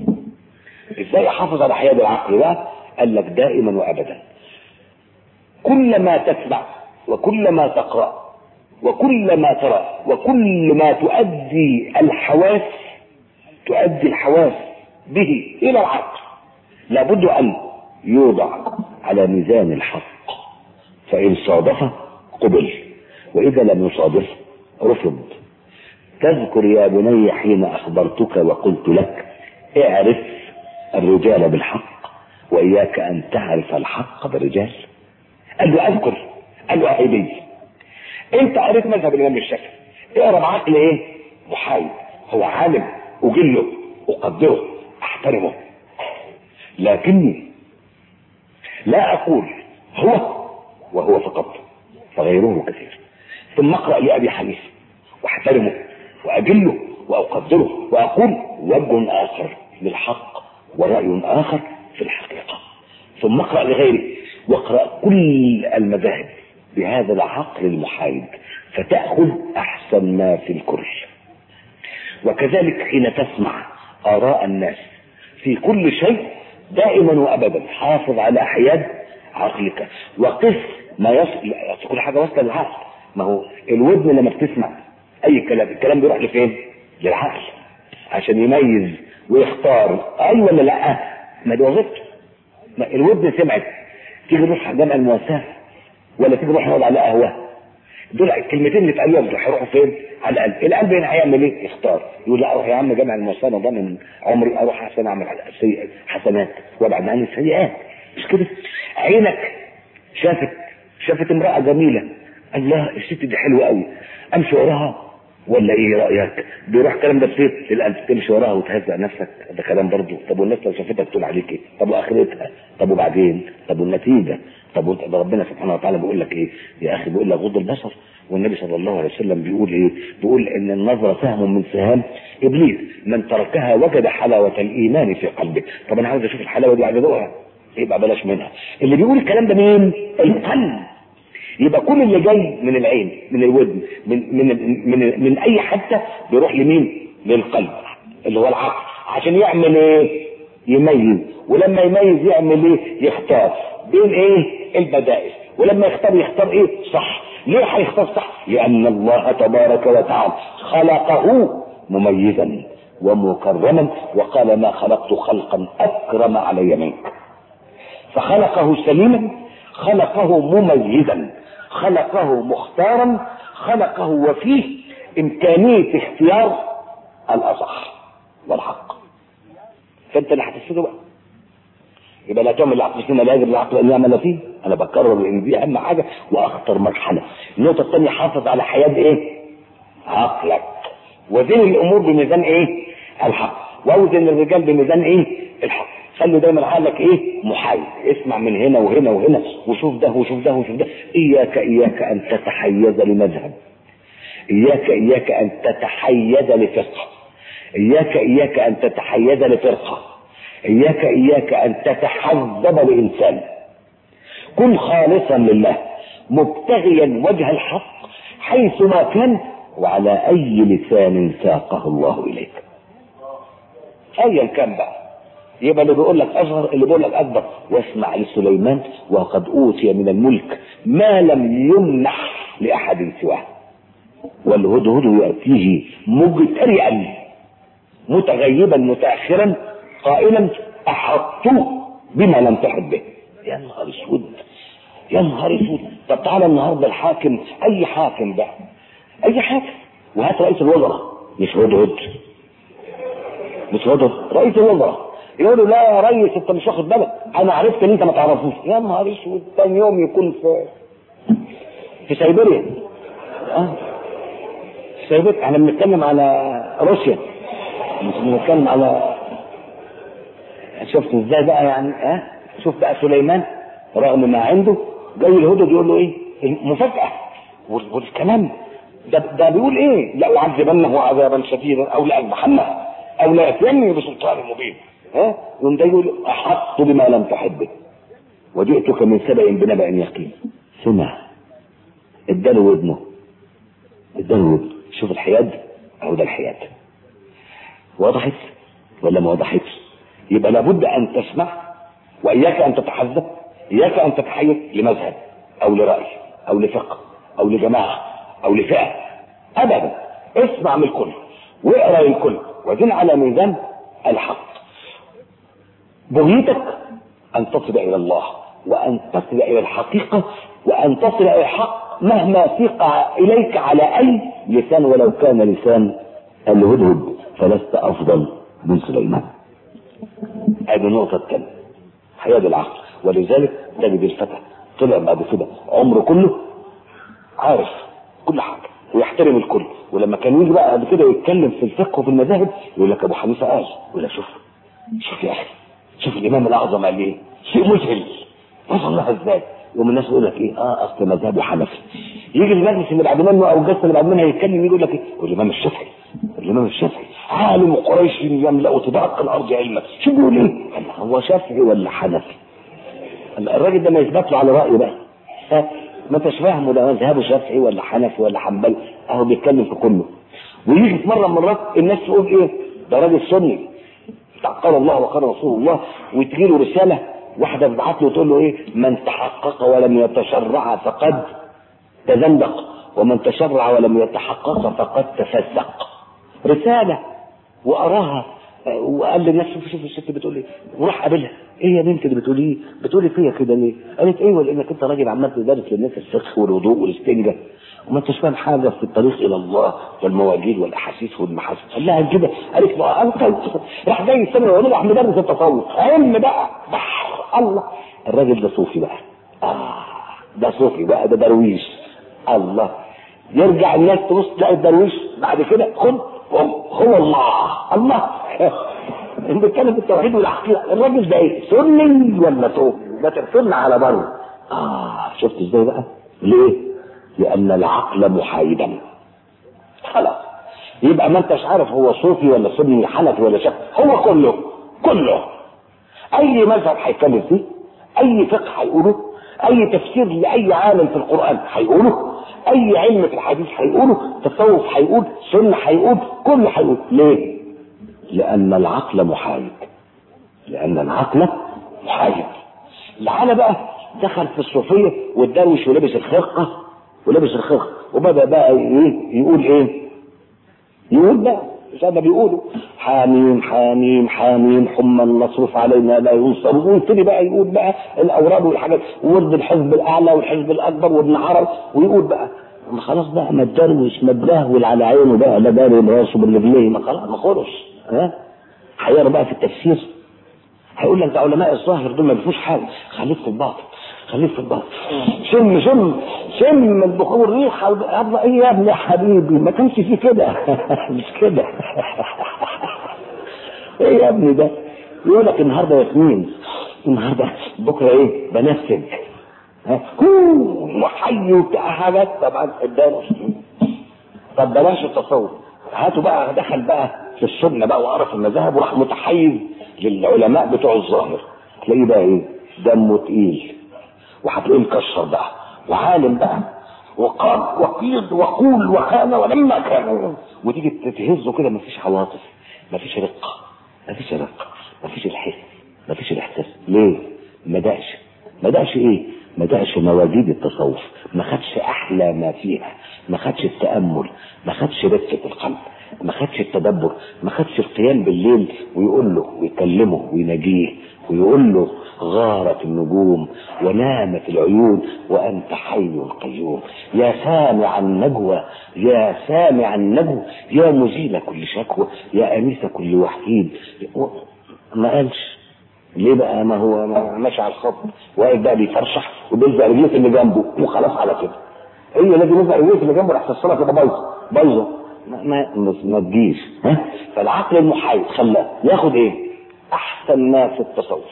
ازاي احافظ على حياد العقل بقى قال لك دائما وابدا كل ما تسمع وكل ما تقرأ وكل ما ترى وكل ما تؤدي الحواس تؤدي الحواس به الى العقل لابد ان يوضع على ميزان الحق فان صادف قبل واذا لم يصادف رفض تذكر يا بني حين اخبرتك وقلت لك اعرف الرجال بالحق واياك ان تعرف الحق بالرجال قال له اذكر قال له اعيدي انت قريت مذهب الامام الشافعي اقرا بعقل ايه محايد هو عالم اجله اقدره احترمه لكني لا اقول هو وهو فقط فغيره كثير ثم اقرا لابي حنيفه واحترمه واجله واقدره واقول وجه اخر للحق وراي اخر في الحقيقه ثم اقرا لغيره واقرا كل المذاهب بهذا العقل المحايد فتاخذ احسن ما في الكل وكذلك حين تسمع اراء الناس في كل شيء دائما وابدا حافظ على حياد عقلك وقف ما يصل كل حاجه واصله للعقل ما هو الودن لما بتسمع اي كلام الكلام بيروح لفين للعقل عشان يميز ويختار اي ولا لا ما دي وظيفته ما الودن سمعت تيجي نروح جمع المواساه ولا تيجي نروح نقعد على قهوه دول الكلمتين اللي اتقالوا دول هيروحوا فين؟ على القلب، القلب هنا هيعمل ايه؟ يختار، يقول لا اروح يا عم جامع المواساه ده من عمري اروح احسن اعمل سيئات حسنات وابعد عن السيئات، مش كده؟ عينك شافت شافت امراه جميله الله الست دي حلوه قوي امشي وراها ولا ايه رايك؟ بيروح الكلام ده فين؟ للقلب تمشي وراها وتهزق نفسك ده كلام برضه طب والناس لو شافتك تقول عليك ايه؟ طب واخرتها؟ طب وبعدين؟ طب والنتيجه؟ طب وانت ده ربنا سبحانه وتعالى بيقول لك ايه؟ يا اخي بيقول لك غض البصر والنبي صلى الله عليه وسلم بيقول ايه؟ بيقول ان النظره سهم من سهام ابليس من تركها وجد حلاوه الايمان في قلبه طب انا عاوز اشوف الحلاوه دي عايز ادوقها يبقى بلاش منها اللي بيقول الكلام ده مين؟ القلب يبقى كل اللي جاي من العين من الودن من من من, من اي حته بيروح لمين؟ للقلب اللي هو العقل عشان يعمل ايه؟ يميز ولما يميز يعمل ايه؟ يختار بين ايه؟ البدائل ولما يختار يختار ايه؟ صح ليه هيختار صح؟ لان الله تبارك وتعالى خلقه مميزا ومكرما وقال ما خلقت خلقا اكرم علي منك فخلقه سليما خلقه مميزا خلقه مختارا خلقه وفيه امكانيه اختيار الاصح والحق فانت اللي هتفسده بقى يبقى لا تعمل العقل فينا لا يجب العقل ان يعمل فيه انا بكرر ان دي اهم حاجه واخطر مرحله النقطه الثانيه حافظ على حياه ايه عقلك وزن الامور بميزان ايه الحق واوزن الرجال بميزان ايه الحق خلي دايما عقلك ايه محايد اسمع من هنا وهنا وهنا وشوف ده وشوف ده وشوف ده اياك اياك ان تتحيز لمذهب اياك اياك ان تتحيز لفقه اياك اياك ان تتحيز لفرقه اياك اياك ان تتحزب لانسان كن خالصا لله مبتغيا وجه الحق حيث ما كان وعلى اي لسان ساقه الله اليك ايا كان بقى يبقى اللي بيقول لك اصغر اللي بيقول لك اكبر واسمع لسليمان وقد اوتي من الملك ما لم يمنح لاحد سواه والهدهد ياتيه مجترئا متغيبا متاخرا قائلا احطت بما لم تحط به يا نهار اسود يا نهار اسود طب تعالى النهارده الحاكم اي حاكم بقى اي حاكم وهات رئيس الوزراء مش هدهد مش هدهد رئيس الوزراء يقول له لا يا ريس انت مش واخد بالك انا عرفت ان انت ما تعرفوش يا نهار اسود ثاني يوم يكون في في سيبيريا اه في سيبيريا احنا بنتكلم على روسيا مش بنتكلم على شفت ازاي بقى يعني اه شوف بقى سليمان رغم ما عنده جاي الهدد يقول له ايه مفاجأة وال- والكلام ده ده بيقول ايه لا اعذبنه عذابا شديدا او لاذبحنه او لا ياتيني بسلطان مبين ها يقوم ده يقول احط بما لم تحب به وجئتك من سبأ بنبأ يقين سمع اداله ودنه اداله ودنه شوف الحياد اهو ده الحياد وضحت ولا ما وضحتش يبقى لابد ان تسمع واياك ان تتحزب اياك ان تتحيز لمذهب او لراي او لفقه او لجماعه او لفئه ابدا اسمع من الكل واقرا للكل وزن على ميزان الحق بغيتك ان تصل الى الله وان تصل الى الحقيقه وان تصل الى الحق مهما سيق اليك على اي لسان ولو كان لسان الهدهد فلست افضل من سليمان هذه النقطه الثانيه حياه العقل ولذلك تجد الفتى طلع بعد كده عمره كله عارف كل حاجه ويحترم الكل ولما كان يجي بقى بعد كده يتكلم في الفقه وفي المذاهب يقول لك ابو حنيفه قال يقول لك شوف شوف يا اخي شوف الامام الاعظم قال ايه شيء مذهل وصل لها ازاي يوم الناس يقول لك ايه اه اصل مذهبه حنفي يجي المجلس اللي بعد منه او الجلسه اللي بعد منها يتكلم يقول لك ايه يقول الامام الشافعي الامام الشافعي عالم قريش يملا طباق الارض علما شو بيقول ايه قال هو شافعي ولا حنفي الراجل ده ما يثبت له على رايه بقى ها؟ ما انتش فاهمه ده مذهبه شافعي ولا حنفي ولا حنبلي اهو بيتكلم في كله ويجي في مره من المرات الناس تقول ايه ده راجل سني بتاع قال الله وقال رسول الله وتجي له رساله واحده تبعت له تقول له ايه من تحقق ولم يتشرع فقد تزندق ومن تشرع ولم يتحقق فقد تفسق رساله وقراها آه، وقال للناس شوف شوف الست بتقول ايه وراح قابلها ايه يا بنت اللي بتقولي ايه بتقولي فيا كده ليه قالت ايوه لانك انت راجل عمال تدرس للناس الفقه والوضوء والاستنجاء وما انتش فاهم حاجه في الطريق الى الله والمواجيد والاحاسيس والمحاسن قال لها كده قالت له أنت راح جاي يستمر يقول له احنا مدرس التصوف علم بقى بحر الله الراجل ده صوفي بقى اه ده صوفي بقى ده درويش الله يرجع الناس تبص تلاقي الدرويش بعد كده خد هو الله الله انت بتتكلم في التوحيد والعقيده الراجل ده ايه سني ولا صوفي ده ترسلنا على بره اه شفت ازاي بقى ليه لان العقل محايدا خلاص يبقى ما انتش عارف هو صوفي ولا سني حنفي ولا شافعي هو كله كله اي مذهب هيتكلم فيه اي فقه هيقوله اي تفسير لاي عالم في القران هيقوله اي علم في الحديث هيقوله تصوف هيقول سنه هيقول كله هيقول ليه لان العقل محايد لان العقل محايد العالم بقى دخل في الصوفيه والدروش ولبس الخرقه ولبس الخرقه وبدا بقى ايه يقول ايه يقول بقى زي ما بيقولوا حاميم حاميم حاميم حمى المصروف علينا لا ينصر ويبتدي بقى يقول بقى الاوراد والحاجات ورد الحزب الاعلى والحزب الاكبر وابن عرب ويقول بقى ما خلاص بقى ما تدروش ما تبهول على عينه بقى لا داري براسه بالرجلين ما خلاص ما خلص ها هيقرا بقى في التفسير هيقول لك ده علماء الظاهر دول ما بيفوش حاجه خليك في الباطن خليك في الباطن شم شم شم البخور ريحه الله ايه يا ابني يا حبيبي ما كانش فيه كده مش كده ايه يا ابني ده يقول لك النهارده ياسمين النهارده بكره ايه بنفسج ها وحي وبتاع حاجات طبعا قدامه طب بلاش التصوف هاتوا بقى دخل بقى في السنه بقى وقرف المذاهب وراح متحيز للعلماء بتوع الظاهر تلاقيه بقى ايه دمه تقيل وهتلاقيه مكشر بقى وعالم بقى وقال وقيد وقول وكان ولما كان وتيجي تهزه كده مفيش عواطف مفيش رقه مفيش رقه مفيش الحس مفيش الاحساس ليه ما دقش ما دقش ايه ما دقش مواجيد التصوف ما خدش احلى ما فيها ما خدش التامل ما خدش رقه القلب ما خدش التدبر ما خدش القيام بالليل ويقول له ويكلمه ويناجيه ويقول له غارت النجوم ونامت العيون وانت حي قيوم يا سامع النجوى يا سامع النجوى يا مزيل كل شكوى يا انيس كل وحيد ما قالش ليه بقى ما هو ما ماشي على الخط واقف بقى بيفرشح وبيلزق رجليه اللي جنبه وخلاص على كده هي لازم يلزق رجليه اللي جنبه راح الصلاه كده بايظه بايظه ما ما ما تجيش ها فالعقل المحايد خلاه ياخد ايه؟ احسن ما في التصوف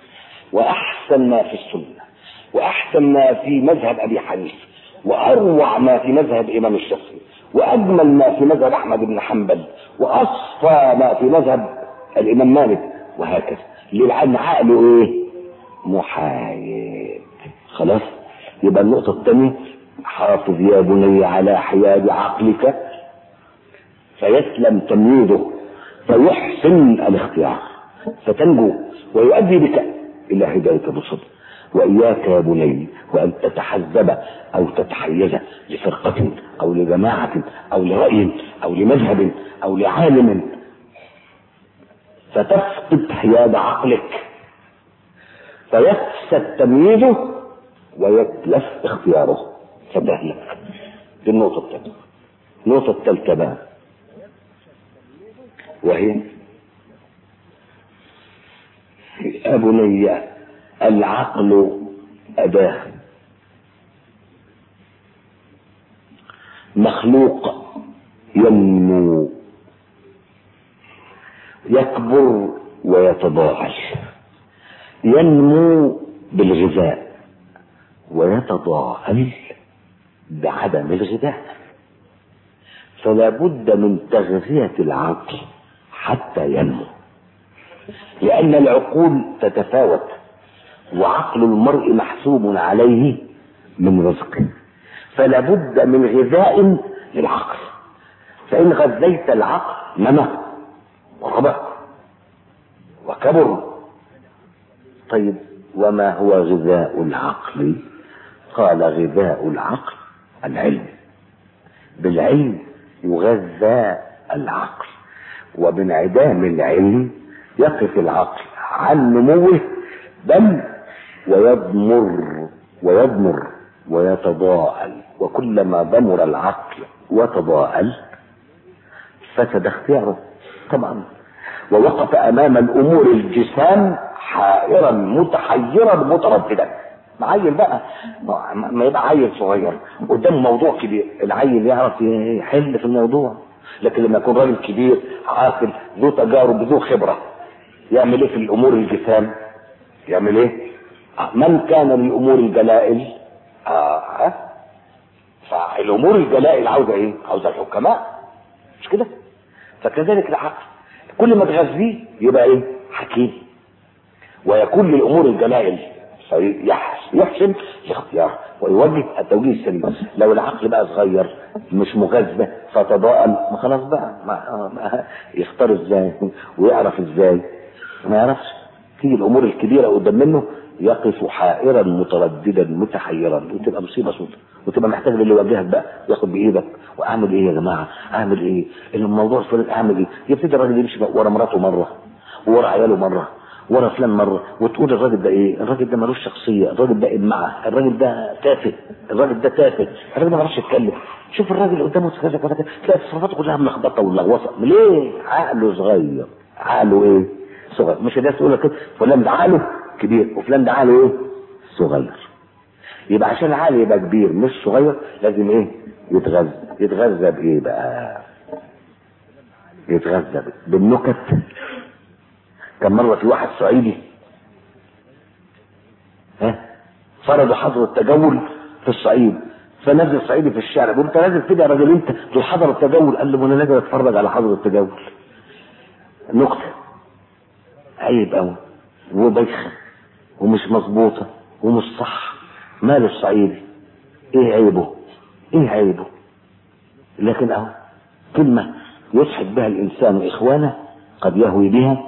واحسن ما في السنه واحسن ما في مذهب ابي حنيفه واروع ما في مذهب امام الشافعي واجمل ما في مذهب احمد بن حنبل واصفى ما في مذهب الامام مالك وهكذا للعلم عقله ايه؟ محايد خلاص يبقى النقطة الثانية حافظ يا بني على حياد عقلك فيسلم تمييزه فيحسن الاختيار فتنجو ويؤدي بك الى هداية الرشد واياك يا بني وان تتحزب او تتحيز لفرقة او لجماعة او لرأي او لمذهب او لعالم فتفقد حياد عقلك فيفسد تمييزه ويتلف اختياره فتهلك دي النقطة الثانية النقطة الثالثة بقى وهي يا بني العقل أداة مخلوق ينمو يكبر ويتضاعف ينمو بالغذاء ويتضاءل بعدم الغذاء فلا بد من تغذية العقل حتى ينمو لأن العقول تتفاوت وعقل المرء محسوب عليه من رزقه فلا بد من غذاء للعقل فإن غذيت العقل نمى وربى وكبر طيب وما هو غذاء العقل قال غذاء العقل العلم بالعلم يغذى العقل وبانعدام العلم يقف العقل عن نموه بل ويضمر ويضمر ويتضاءل وكلما ضمر العقل وتضاءل فسد اختياره طبعا ووقف امام الامور الجسام حائرا متحيرا مترددا عيل بقى ما يبقى عيل صغير قدام موضوع كبير العيل يعرف يحل في الموضوع لكن لما يكون راجل كبير عاقل ذو تجارب ذو خبره يعمل ايه في الامور الجسام يعمل ايه من كان لامور الجلائل آه. فالامور الجلائل عاوزه ايه عاوزه الحكماء مش كده فكذلك العقل كل ما تغذيه يبقى ايه حكيم ويكون للامور الجلائل يحسن الاختيار ويوجه التوجيه السليم لو العقل بقى صغير مش مغذى فتضاءل ما خلاص بقى ما ما يختار ازاي ويعرف ازاي ما يعرفش تيجي الامور الكبيره قدام منه يقف حائرا مترددا متحيرا وتبقى مصيبه سودة وتبقى محتاج اللي يوجهك بقى ياخد بايدك واعمل ايه يا جماعه اعمل ايه الموضوع الفلاني اعمل ايه يبتدي الراجل يمشي ورا مراته مره ورا عياله مره ورا فلان مره وتقول الراجل ده ايه الراجل ده ملوش شخصيه الراجل ده ادمعه الراجل ده تافه الراجل ده تافه الراجل ده ما يعرفش يتكلم شوف الراجل قدامه كذا كذا تلاقي تصرفاته كلها ملخبطه ولغوصه ليه عقله صغير عقله ايه صغير مش الناس تقول لك كده فلان ده عقله كبير وفلان ده عقله ايه صغير يبقى عشان العقل يبقى كبير مش صغير لازم ايه يتغذى يتغذى بايه بقى يتغذى بالنكت كان مره في واحد صعيدي ها فرضوا حظر التجول في الصعيد فنزل صعيدي في الشارع بيقول انت نازل كده يا راجل انت دول حظر التجول قال له ما انا نازل اتفرج على حظر التجول نكته عيب قوي وبايخه ومش مظبوطه ومش صح مال الصعيدي ايه عيبه ايه عيبه لكن اهو كلمه يسحب بها الانسان اخوانه قد يهوي بها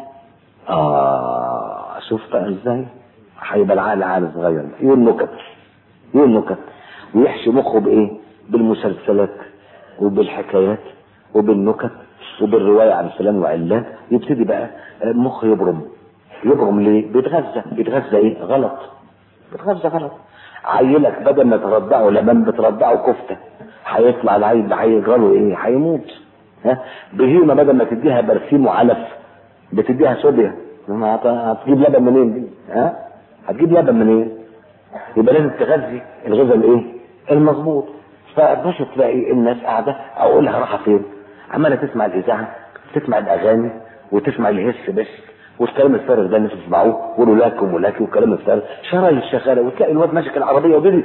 اه شوف بقى ازاي هيبقى العقل عقل صغير يقول نكت يقول نكت ويحشي مخه بايه بالمسلسلات وبالحكايات وبالنكت وبالروايه عن فلان وعلان يبتدي بقى المخ يبرم يبرم ليه بيتغذى بيتغذى ايه غلط بيتغذى غلط عيلك بدل ما ترضعه لبن بترضعه كفته هيطلع العيل ده هيجرى له ايه هيموت ها بهيمه بدل ما تديها برسيم وعلف بتديها صوبيا ما هت- هتجيب لبن منين دي ها هتجيب لبن منين يبقى لازم تغذي الغذاء الايه المظبوط فبس تلاقي الناس قاعده اقولها راحه فين عماله تسمع الاذاعه تسمع الاغاني وتسمع الهس بس والكلام الفارغ ده الناس يسمعوه يقولوا لكم ولكن والكلام الفارغ شرايط شغاله وتلاقي الواد ماسك العربيه وبيجري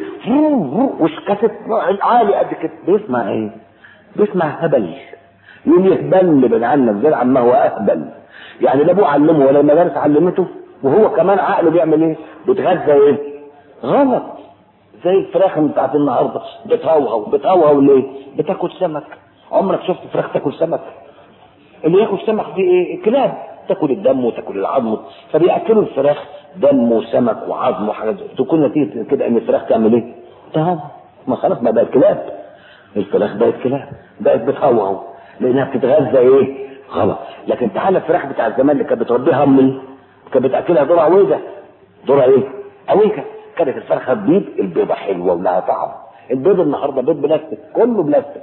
وشكست عالي قد كده بيسمع ايه؟ بيسمع هبل يقول يهبل بن عنك زي عما هو اهبل يعني لا ابوه علمه ولا المدارس علمته وهو كمان عقله بيعمل ايه؟ بيتغذى ايه؟ غلط زي الفراخ بتاعت النهارده بتهوهو بتهوهو ليه؟ بتاكل سمك عمرك شفت فراخ تاكل سمك؟ اللي ياكل سمك دي ايه؟ كلاب تاكل الدم وتاكل العظم فبياكلوا الفراخ دم وسمك وعظم وحاجات تكون نتيجه كده ان الفراخ تعمل ايه؟ تهوهو ما خلاص ما بقت كلاب الفراخ بقت كلاب بقت بتهوهو لانها بتتغذى ايه؟ غلط لكن تعالى الفراخ بتاع زمان اللي كانت بتربيها امي كانت بتاكلها ذره عويجه ذره ايه؟ عويجه كانت الفرخه تبيض البيضه حلوه ولها طعم البيض النهارده بيض بلاستيك كله بلاستيك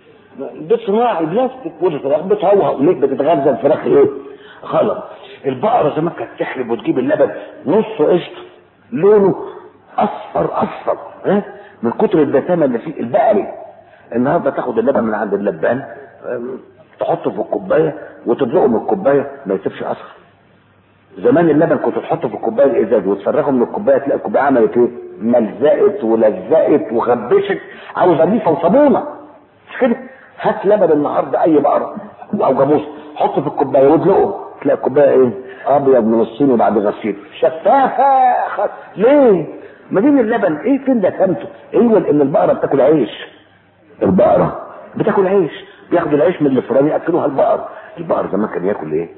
بيض صناعي بلاستيك والفراخ بتهوهو ليه بتتغذى الفراخ ايه؟ غلط البقره زمان كانت تحلب وتجيب اللبن نص قشطه لونه اصفر اصفر ها من كتر الدسامه اللي فيه البقري النهارده تاخد اللبن من عند اللبان أم، تحطه في الكوبايه وتدلقه من الكوبايه ما يسيبش اثر زمان اللبن كنت تحطه في الكوبايه الازاز وتفرغه من الكوبايه تلاقي الكوبايه عملت ايه؟ ملزقت ولزقت وخبشت عاوزه ليفه وصابونه مش كده؟ هات لبن النهارده اي بقره او جاموس حطه في الكوبايه وادلقه تلاقي الكوبايه ايه؟ ابيض من الصين وبعد غسيل شفافه خ- ليه؟ ما بين اللبن ايه فين دسمته؟ ايوه ان البقره بتاكل عيش البقره بتاكل عيش بياخدوا العيش من الفران ياكلوها البقر البقر زمان كان ياكل ايه؟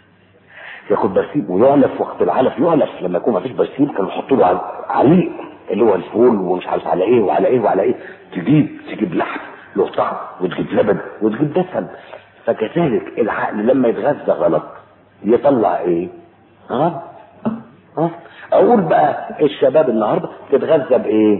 ياخد برسيم ويعلف وقت العلف يعلف لما يكون مفيش برسيم كانوا يحطوا له عل- عليق اللي هو الفول ومش عارف على ايه وعلى ايه وعلى ايه تجيب تجيب لحم له طعم وتجيب لبن وتجيب دسم فكذلك العقل لما يتغذى غلط يطلع ايه؟ غلط غلط. اقول بقى الشباب النهارده تتغذى بايه؟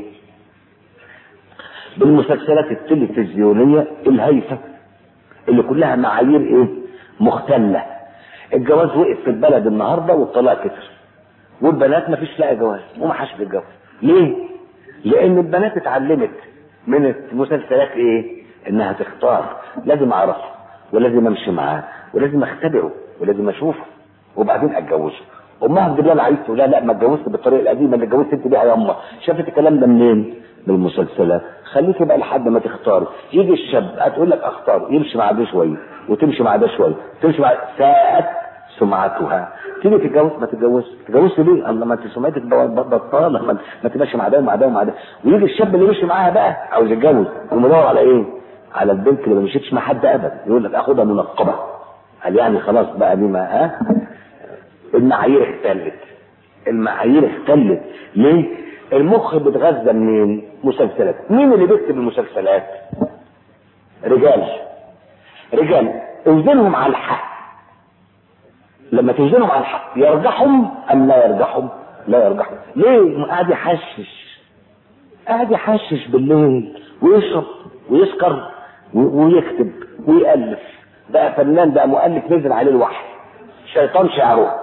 بالمسلسلات التلفزيونيه الهايفه اللي كلها معايير ايه؟ مختله الجواز وقف في البلد النهارده والطلاق كتر والبنات ما فيش لاقي جواز وما حدش بيتجوز ليه؟ لان البنات اتعلمت من المسلسلات ايه؟ انها تختار لازم اعرفه ولازم امشي معاه ولازم اختبره ولازم اشوفه وبعدين اتجوزه امها تجيب لها العريس تقول لها لا ما اتجوزت بالطريقه القديمه اللي اتجوزت انت بيها يا امه شافت الكلام ده منين؟ من المسلسلات خليكي بقى لحد ما تختاري يجي الشاب هتقول لك اختار يمشي مع ده شويه وتمشي مع ده شويه تمشي مع ساءت سمعتها تيجي تتجوز ما تتجوزش تتجوزش ليه؟ الله ما انت سمعتك بطاله ما, ما تمشي مع ده ومع ده ومع ده ويجي الشاب اللي مشي معاها بقى عاوز يتجوز ومدور على ايه؟ على البنت اللي ما مشيتش مع حد ابدا يقول لك اخدها منقبه قال يعني خلاص بقى دي ما ها المعايير اختلت المعايير اختلت ليه؟ المخ بيتغذى منين؟ مسلسلات مين اللي بيكتب المسلسلات؟ رجال رجال اوزنهم على الحق لما توزنهم على الحق يرجحهم ام لا يرجحهم؟ لا يرجحهم ليه؟ قاعد يحشش قاعد يحشش بالليل ويشرب ويسكر و- ويكتب ويألف بقى فنان بقى مؤلف نزل عليه الوحي شيطان شعره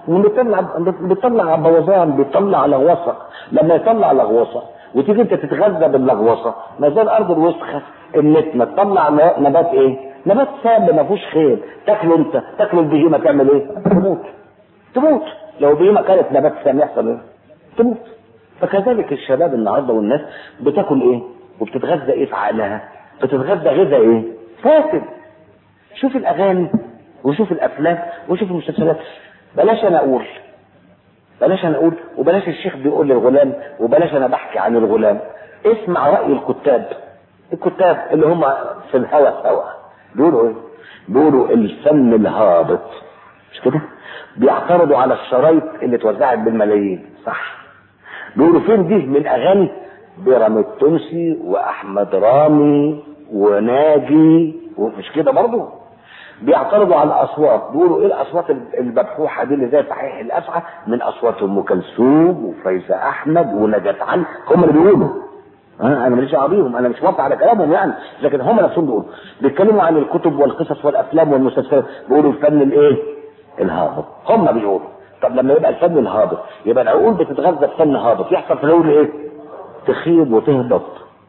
بيطلع بيطلع بوظان بيطلع لغوصه لما يطلع لغوصه وتيجي انت تتغذى باللغوصه ما زي الارض الوسخه النتنه تطلع نبات ايه؟ نبات سام ما فيهوش خير تاكله انت تاكله البهيمه تعمل ايه؟ تموت تموت لو البهيمه كانت نبات سام يحصل ايه؟ تموت فكذلك الشباب النهارده والناس بتاكل ايه؟ وبتتغذى ايه في عقلها؟ بتتغذى غذاء ايه؟ فاسد شوف الاغاني وشوف الافلام وشوف المسلسلات بلاش انا اقول بلاش انا اقول وبلاش الشيخ بيقول للغلام وبلاش انا بحكي عن الغلام اسمع راي الكتاب الكتاب اللي هم في الهوى سوا بيقولوا ايه؟ بيقولوا الفن الهابط مش كده؟ بيعترضوا على الشرايط اللي اتوزعت بالملايين صح بيقولوا فين دي من اغاني بيرام التونسي واحمد رامي وناجي ومش كده برضه بيعترضوا على الاصوات بيقولوا ايه الاصوات المبحوحه دي اللي زي صحيح الافعى من اصوات ام كلثوم وفايزه احمد ونجاة علي هم اللي بيقولوا انا ماليش دعوه بيهم انا مش موافق على كلامهم يعني لكن هم نفسهم بيقولوا بيتكلموا عن الكتب والقصص والافلام والمسلسلات بيقولوا الفن الايه؟ الهابط هم بيقولوا طب لما يبقى الفن الهابط يبقى العقول بتتغذى بفن هابط يحصل في العقول ايه؟ تخيب وتهبط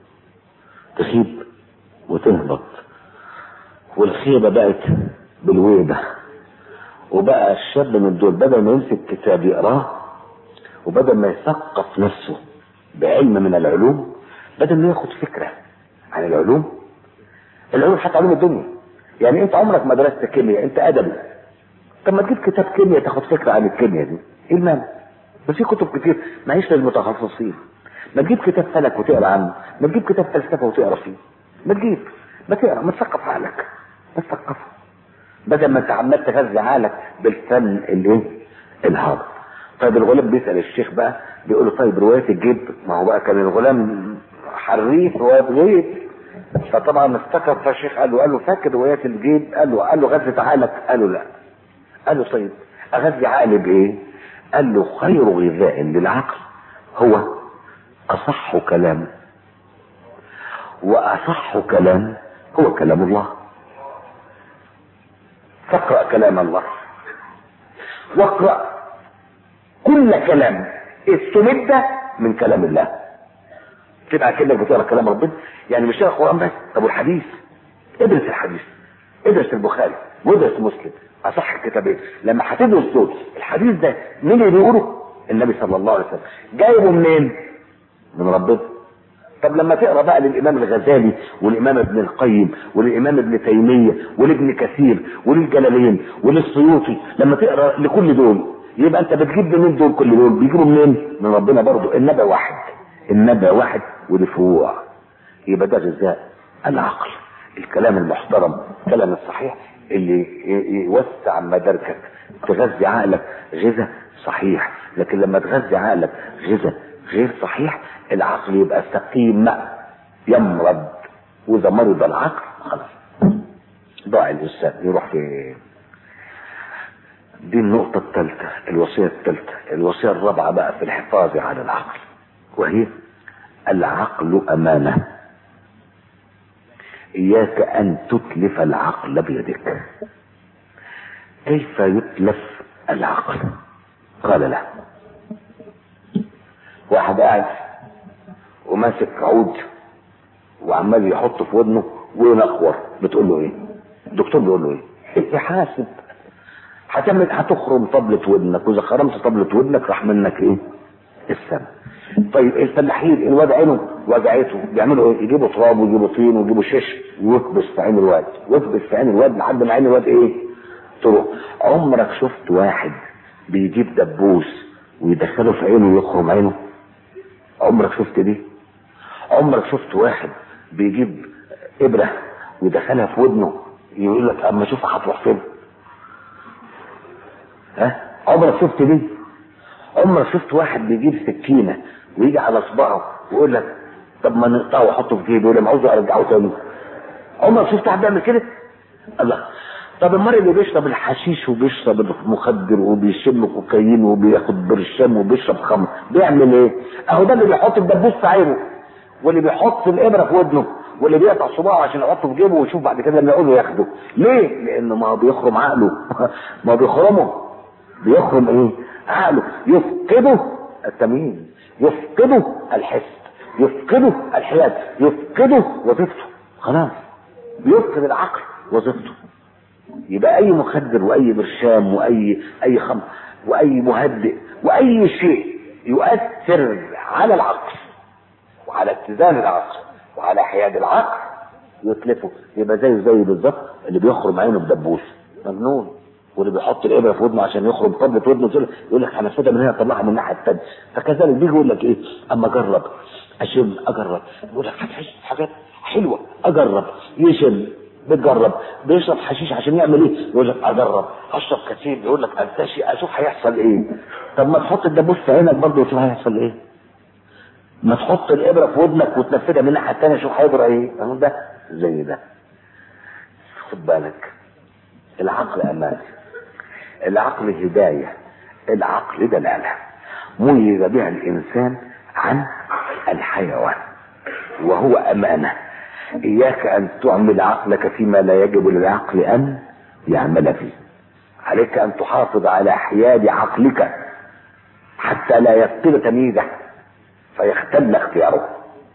تخيب وتهبط والخيبة بقت بالويبة وبقى الشاب من دول بدل ما يمسك كتاب يقراه وبدل ما يثقف نفسه بعلم من العلوم بدل ما ياخد فكرة عن العلوم العلوم حتى علوم الدنيا يعني انت عمرك ما درست كيمياء انت ادبي طب ما تجيب كتاب كيمياء تاخد فكرة عن الكيمياء دي ايه المانع بس في كتب كتير معيش للمتخصصين ما تجيب كتاب فلك وتقرا عنه ما تجيب كتاب فلسفه وتقرا فيه ما تجيب ما تقرا ما تثقف عقلك ما تثقفه بدل ما انت عمال تغذي عقلك بالفن الايه الهابط طيب الغلام بيسال الشيخ بقى بيقول له طيب روايه الجيب ما هو بقى كان الغلام حريف روايه غيب فطبعا افتكر فالشيخ قال له قال له فاكر روايات الجيب قال له قال له غذت عقلك قال له لا قال له طيب اغذي عقلي بايه؟ قال له خير غذاء للعقل هو اصح كلام واصح كلام هو كلام الله فاقرا كلام الله واقرا كل كلام استمد من كلام الله تبقى كانك بتقرا كلام ربنا يعني مش تقرا القران بس طب والحديث ادرس الحديث ادرس البخاري وادرس مسلم اصح الكتابين لما هتدرس دول الحديث ده مين اللي بيقوله النبي صلى الله عليه وسلم جايبه منين من ربنا طب لما تقرا بقى للامام الغزالي والامام ابن القيم والامام ابن تيميه ولابن كثير وللجلالين وللسيوطي لما تقرا لكل دول يبقى انت بتجيب منين دول كل دول بيجيبوا منين من ربنا برضه النبأ واحد النبأ واحد ولفروع يبقى ده غذاء العقل الكلام المحترم الكلام الصحيح اللي يوسع مداركك تغذي عقلك غذاء صحيح لكن لما تغذي عقلك غذاء غير صحيح العقل يبقى سقيم يمرض واذا مرض العقل خلاص ضاع الانسان يروح في دي النقطة الثالثة الوصية الثالثة الوصية الرابعة بقى في الحفاظ على العقل وهي العقل أمانة إياك أن تتلف العقل بيدك كيف يتلف العقل قال لا واحد قاعد وماسك عود وعمال يحطه في ودنه وينخور بتقول له ايه الدكتور بيقول له ايه يحاسب هتعمل هتخرم طبلة ودنك واذا خرمت طبلة ودنك راح منك ايه السم طيب الفلاحين الواد عينه وجعته بيعملوا ايه يجيبوا تراب ويجيبوا طين ويجيبوا شش ويكبس في عين الواد ويكبس في عين الواد لحد ما عين الواد ايه تروح عمرك شفت واحد بيجيب دبوس ويدخله في عينه ويخرم عينه عمرك شفت دي عمرك شفت واحد بيجيب ابره ويدخلها في ودنه يقول لك اما اشوفها هتروح فين ها عمرك شفت دي عمرك شفت واحد بيجيب سكينه ويجي على صباعه ويقول لك طب ما نقطعه واحطه في جيبه يقول لي عاوز ارجعه تاني عمرك شفت حد بيعمل كده الله طب المرء اللي بيشرب الحشيش وبيشرب المخدر وبيشم كوكايين وبياخد برشام وبيشرب خمر بيعمل ايه؟ اهو ده اللي بيحط الدبوس في عينه واللي بيحط الابره في ودنه واللي بيقطع صباعه عشان يحطه في جيبه ويشوف بعد كده لما يقول له ياخده ليه؟ لانه ما هو بيخرم عقله ما هو بيخرمه بيخرم ايه عقله يفقده التمييز يفقده الحس يفقده الحياد يفقده وظيفته خلاص بيفقد العقل وظيفته يبقى اي مخدر واي برشام واي اي خمر واي مهدئ واي شيء يؤثر على العقل وعلى اتزان العقل وعلى حياد العقل يتلفه يبقى زي زي بالظبط اللي بيخرم عينه بدبوس مجنون واللي بيحط الابره في ودنه عشان يخرم طبلة ودنه يقول- يقول لك هنفذها من هنا طلعها من الناحيه الثانيه فكذلك بيجي يقول لك ايه اما اجرب اشم اجرب يقول لك هتحس حاجات حلوه اجرب يشم بتجرب بيشرب حشيش عشان يعمل ايه يقول لك اجرب اشرب كتير يقول لك انتشي اشوف هيحصل ايه طب ما تحط الدبوس في عينك برضه وشوف هيحصل ايه ما تحط الابره في ودنك وتنفذها من الناحيه الثانيه شوف هيجرى ايه اهو ده زي ده خد بالك العقل امان العقل هدايه العقل دلاله ميز بها الانسان عن الحيوان وهو امانه اياك ان تعمل عقلك فيما لا يجب للعقل ان يعمل فيه عليك ان تحافظ على حياد عقلك حتى لا يفقد تمييزه فيختل اختياره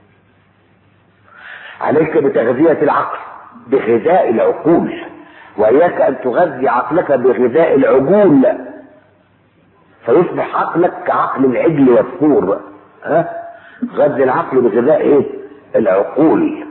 عليك بتغذية العقل بغذاء العقول وإياك أن تغذي عقلك بغذاء العجول فيصبح عقلك كعقل العجل والثور ها غذي العقل بغذاء ايه العقول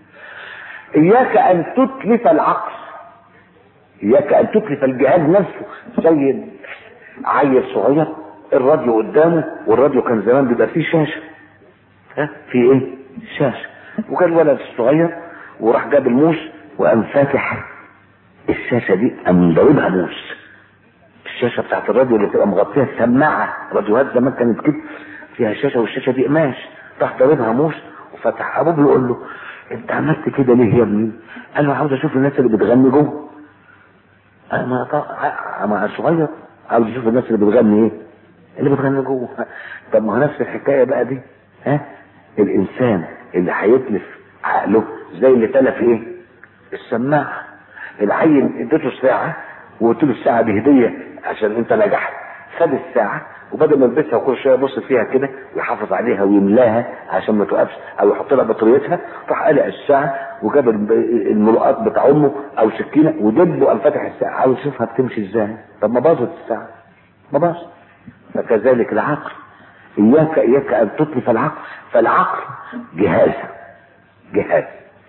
إياك أن تتلف العقل إياك أن تتلف الجهاز نفسه زي عيل صغير الراديو قدامه والراديو كان زمان بيبقى فيه شاشة ها في ايه شاشة وكان ولد صغير وراح جاب الموس وقام فاتح الشاشة دي قام ضاربها موس الشاشة بتاعت الراديو اللي بتبقى مغطية السماعة راديوهات زمان كانت كده فيها شاشة والشاشة دي قماش راح ضاربها موس وفتح ابوه بيقول له انت عملت كده ليه يا ابني؟ قال له عاوز اشوف الناس اللي بتغني جوه انا ما طا- ما صغير عاوز اشوف الناس اللي بتغني ايه؟ اللي بتغني جوه طب ما هو نفس الحكايه بقى دي ها الانسان اللي هيتلف عقله زي اللي تلف ايه؟ السماعه العيل اديته الساعه وقلت له الساعه دي هديه عشان انت نجحت خد الساعه وبدل ما يلبسها وكل شويه يبص فيها كده ويحافظ عليها ويملاها عشان ما توقفش او يحط لها بطاريتها راح قلع الساعه وجاب الب- الملقاط بتاع امه او سكينه ودب وقام فاتح الساعه عاوز يشوفها بتمشي ازاي طب ما باظت الساعه ما باظت فكذلك العقل اياك اياك ان تتلف العقل فالعقل جهاز جهاز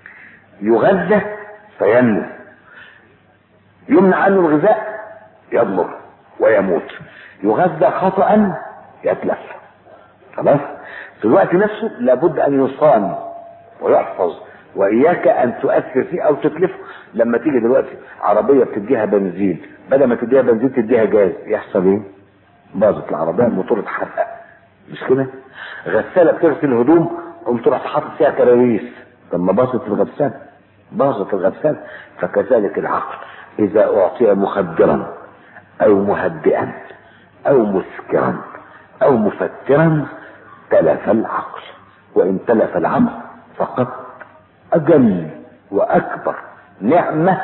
يغذى فينمو يمنع عنه الغذاء يضمر ويموت يغذى خطأ يتلف خلاص في الوقت نفسه لابد ان يصان ويحفظ واياك ان تؤثر فيه او تتلفه لما تيجي دلوقتي عربيه بتديها بنزين بدل ما تديها بنزين تديها جاز يحصل ايه؟ باظت العربيه الموتور اتحرق مش كده؟ غساله بتغسل هدوم قمت رحت حاطط فيها كراريس طب ما باظت الغساله باظت الغساله فكذلك العقل اذا اعطي مخدرا او مهدئا او مسكرا او مفترا تلف العقل وان تلف العقل فقد اجل واكبر نعمه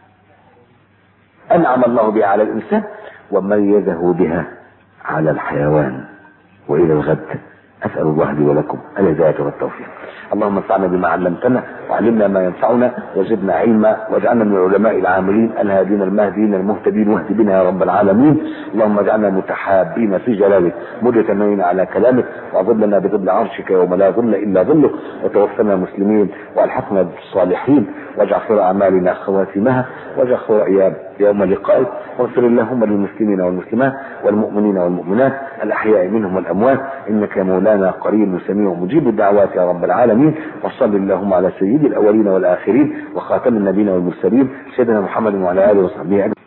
انعم الله بها على الانسان وميزه بها على الحيوان والى الغد اسال الله لي ولكم الهدايه والتوفيق اللهم انفعنا بما علمتنا وعلمنا ما ينفعنا وزدنا علما واجعلنا من العلماء العاملين الهادين المهديين المهتدين واهد بنا يا رب العالمين اللهم اجعلنا متحابين في جلالك مجتمعين على كلامك واظلنا بظل عرشك يوم لا ظل الا ظلك وتوفنا مسلمين والحقنا بالصالحين واجعل خير اعمالنا خواتمها واجعل خير ايام يوم لقائك واغفر اللهم للمسلمين والمسلمات والمؤمنين والمؤمنات الاحياء منهم والاموات انك يا مولانا قريب سميع مجيب الدعوات يا رب العالمين وصل اللهم على سيد الاولين والاخرين وخاتم النبيين والمرسلين سيدنا محمد وعلى اله وصحبه اجمعين